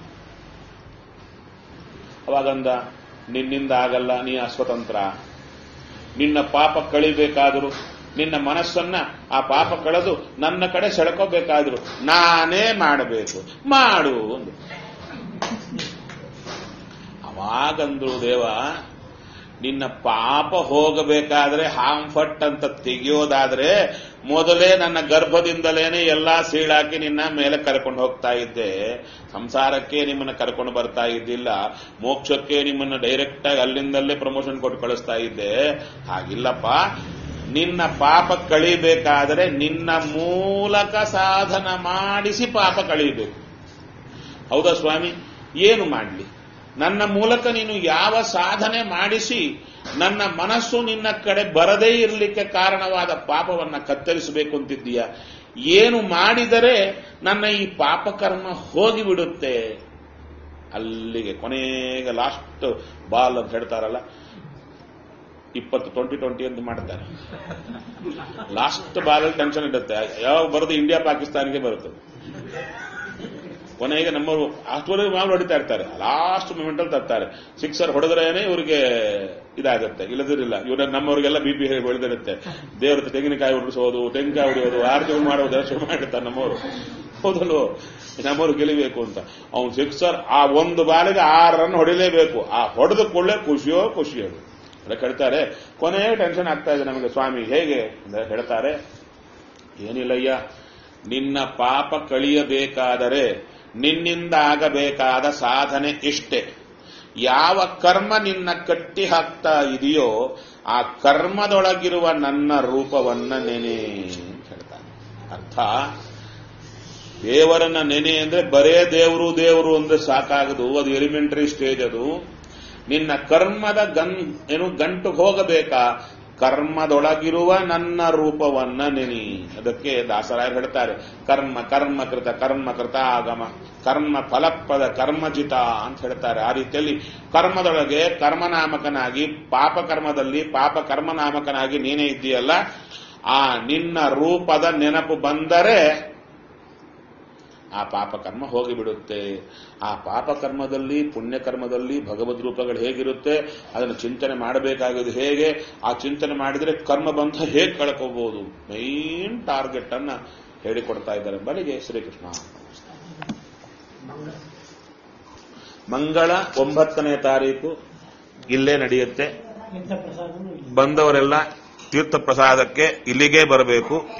ಅವಾಗಂದ ನಿನ್ನಿಂದ ಆಗಲ್ಲ ನೀ ಅಸ್ವತಂತ್ರ ನಿನ್ನ ಪಾಪ ಕಳಿಬೇಕಾದರೂ ನಿನ್ನ ಮನಸ್ಸನ್ನ ಆ ಪಾಪ ಕಳೆದು ನನ್ನ ಕಡೆ ಸೆಳ್ಕೋಬೇಕಾದ್ರು ನಾನೇ ಮಾಡಬೇಕು ಮಾಡು ಅಂದ್ರು ಅವಾಗಂದ್ರು ದೇವ ನಿನ್ನ ಪಾಪ ಹೋಗಬೇಕಾದ್ರೆ ಹಾಂಫಟ್ ಅಂತ ತೆಗೆಯೋದಾದ್ರೆ ಮೊದಲೇ ನನ್ನ ಗರ್ಭದಿಂದಲೇನೆ ಎಲ್ಲಾ ಸೀಳಾಕಿ ನಿನ್ನ ಮೇಲೆ ಕರ್ಕೊಂಡು ಹೋಗ್ತಾ ಇದ್ದೆ ಸಂಸಾರಕ್ಕೆ ನಿಮ್ಮನ್ನ ಕರ್ಕೊಂಡು ಬರ್ತಾ ಇದ್ದಿಲ್ಲ ಮೋಕ್ಷಕ್ಕೆ ನಿಮ್ಮನ್ನ ಡೈರೆಕ್ಟ್ ಆಗಿ ಅಲ್ಲಿಂದಲ್ಲೇ ಪ್ರಮೋಷನ್ ಕೊಟ್ಟು ಕಳಿಸ್ತಾ ಇದ್ದೆ ಹಾಗಿಲ್ಲಪ್ಪ ನಿನ್ನ ಪಾಪ ಕಳಿಬೇಕಾದರೆ ನಿನ್ನ ಮೂಲಕ ಸಾಧನ ಮಾಡಿಸಿ ಪಾಪ ಕಳಿಬೇಕು ಹೌದಾ ಸ್ವಾಮಿ ಏನು ಮಾಡಲಿ ನನ್ನ ಮೂಲಕ ನೀನು ಯಾವ ಸಾಧನೆ ಮಾಡಿಸಿ ನನ್ನ ಮನಸ್ಸು ನಿನ್ನ ಕಡೆ ಬರದೇ ಇರಲಿಕ್ಕೆ ಕಾರಣವಾದ ಪಾಪವನ್ನ ಕತ್ತರಿಸಬೇಕು ಅಂತಿದ್ದೀಯ ಏನು ಮಾಡಿದರೆ ನನ್ನ ಈ ಪಾಪಕರ್ಮ ಹೋಗಿಬಿಡುತ್ತೆ ಅಲ್ಲಿಗೆ ಕೊನೆಗೆ ಲಾಸ್ಟ್ ಬಾಲ್ ಅಂತ ಹೇಳ್ತಾರಲ್ಲ ಇಪ್ಪತ್ತು ಟ್ವೆಂಟಿ ಟ್ವೆಂಟಿ ಅಂತ ಮಾಡ್ತಾರೆ ಲಾಸ್ಟ್ ಬಾಲಲ್ಲಿ ಟೆನ್ಷನ್ ಇರುತ್ತೆ ಯಾವಾಗ ಬರೋದು ಇಂಡಿಯಾ ಪಾಕಿಸ್ತಾನಿಗೆ ಬರುತ್ತೆ ಕೊನೆಗೆ ನಮ್ಮವರು ಅಷ್ಟವರೆಗೆ ಮಾಮೂಲು ಹೊಡಿತಾ ಇರ್ತಾರೆ ಲಾಸ್ಟ್ ಮೂಮೆಂಟ್ ಅಲ್ಲಿ ತರ್ತಾರೆ ಸಿಕ್ಸರ್ ಹೊಡೆದ್ರೇನೆ ಇವರಿಗೆ ಇದಾಗುತ್ತೆ ಇಲ್ಲದಿರಲಿಲ್ಲ ಇವ್ರ ನಮ್ಮವರಿಗೆಲ್ಲ ಬಿ ಪಿ ಬೆಳೆದಿರುತ್ತೆ ದೇವ್ರ ಹತ್ರ ತೆಂಗಿನಕಾಯಿ ಉರುಳಿಸೋದು ತೆಂಗಿನಕಾಯಿ ಹೊಡೆಯೋದು ಆರತಿ ಮಾಡೋದು ಶುರು ಮಾಡಿರ್ತಾರೆ ನಮ್ಮವರು ಹೌದಲ್ವೋ ನಮ್ಮವರು ಗೆಲ್ಲಬೇಕು ಅಂತ ಅವ್ನು ಸಿಕ್ಸರ್ ಆ ಒಂದು ಬಾಲಿಗೆ ಆರು ರನ್ ಹೊಡಿಲೇಬೇಕು ಆ ಹೊಡೆದ ಕೂಡಲೇ ಖುಷಿಯೋ ಖುಷಿಯೋ ಅದಕ್ಕೆ ಹೇಳ್ತಾರೆ ಕೊನೆ ಟೆನ್ಷನ್ ಆಗ್ತಾ ಇದೆ ನಮಗೆ ಸ್ವಾಮಿ ಹೇಗೆ ಅಂತ ಹೇಳ್ತಾರೆ ಏನಿಲ್ಲಯ್ಯ ನಿನ್ನ ಪಾಪ ಕಳಿಯಬೇಕಾದರೆ ನಿನ್ನಿಂದ ಆಗಬೇಕಾದ ಸಾಧನೆ ಇಷ್ಟೇ ಯಾವ ಕರ್ಮ ನಿನ್ನ ಕಟ್ಟಿ ಹಾಕ್ತಾ ಇದೆಯೋ ಆ ಕರ್ಮದೊಳಗಿರುವ ನನ್ನ ರೂಪವನ್ನ ನೆನೆ ಅಂತ ಹೇಳ್ತಾನೆ ಅರ್ಥ ದೇವರನ್ನ ನೆನೆ ಅಂದ್ರೆ ಬರೇ ದೇವರು ದೇವರು ಅಂದ್ರೆ ಸಾಕಾಗದು ಅದು ಎಲಿಮೆಂಟರಿ ಸ್ಟೇಜ್ ಅದು ನಿನ್ನ ಕರ್ಮದ ಗನ್ ಏನು ಗಂಟು ಹೋಗಬೇಕಾ ಕರ್ಮದೊಳಗಿರುವ ನನ್ನ ರೂಪವನ್ನ ನೆನಿ ಅದಕ್ಕೆ ದಾಸರಾಯರು ಹೇಳ್ತಾರೆ ಕರ್ಮ ಕರ್ಮಕೃತ ಕರ್ಮಕೃತ ಆಗಮ ಕರ್ಮ ಫಲಪ್ರದ ಕರ್ಮಜಿತ ಅಂತ ಹೇಳ್ತಾರೆ ಆ ರೀತಿಯಲ್ಲಿ ಕರ್ಮದೊಳಗೆ ಕರ್ಮನಾಮಕನಾಗಿ ಪಾಪ ಕರ್ಮದಲ್ಲಿ ಪಾಪ ಕರ್ಮನಾಮಕನಾಗಿ ನೀನೇ ಇದ್ದೀಯಲ್ಲ ಆ ನಿನ್ನ ರೂಪದ ನೆನಪು ಬಂದರೆ ಆ ಪಾಪಕರ್ಮ ಹೋಗಿಬಿಡುತ್ತೆ ಆ ಪಾಪಕರ್ಮದಲ್ಲಿ ಪುಣ್ಯಕರ್ಮದಲ್ಲಿ ಭಗವದ್ ರೂಪಗಳು ಹೇಗಿರುತ್ತೆ ಅದನ್ನು ಚಿಂತನೆ ಮಾಡಬೇಕಾಗೋದು ಹೇಗೆ ಆ ಚಿಂತನೆ ಮಾಡಿದರೆ ಕರ್ಮ ಬಂಧ ಹೇಗೆ ಕಳ್ಕೋಬಹುದು ಮೈನ್ ಟಾರ್ಗೆಟ್ ಅನ್ನ ಹೇಳಿಕೊಡ್ತಾ ಇದ್ದಾರೆ ಬಲಿಗೆ ಶ್ರೀಕೃಷ್ಣ ಮಂಗಳ ಒಂಬತ್ತನೇ ತಾರೀಕು ಇಲ್ಲೇ ನಡೆಯುತ್ತೆ ಬಂದವರೆಲ್ಲ ತೀರ್ಥ ಪ್ರಸಾದಕ್ಕೆ ಇಲ್ಲಿಗೆ ಬರಬೇಕು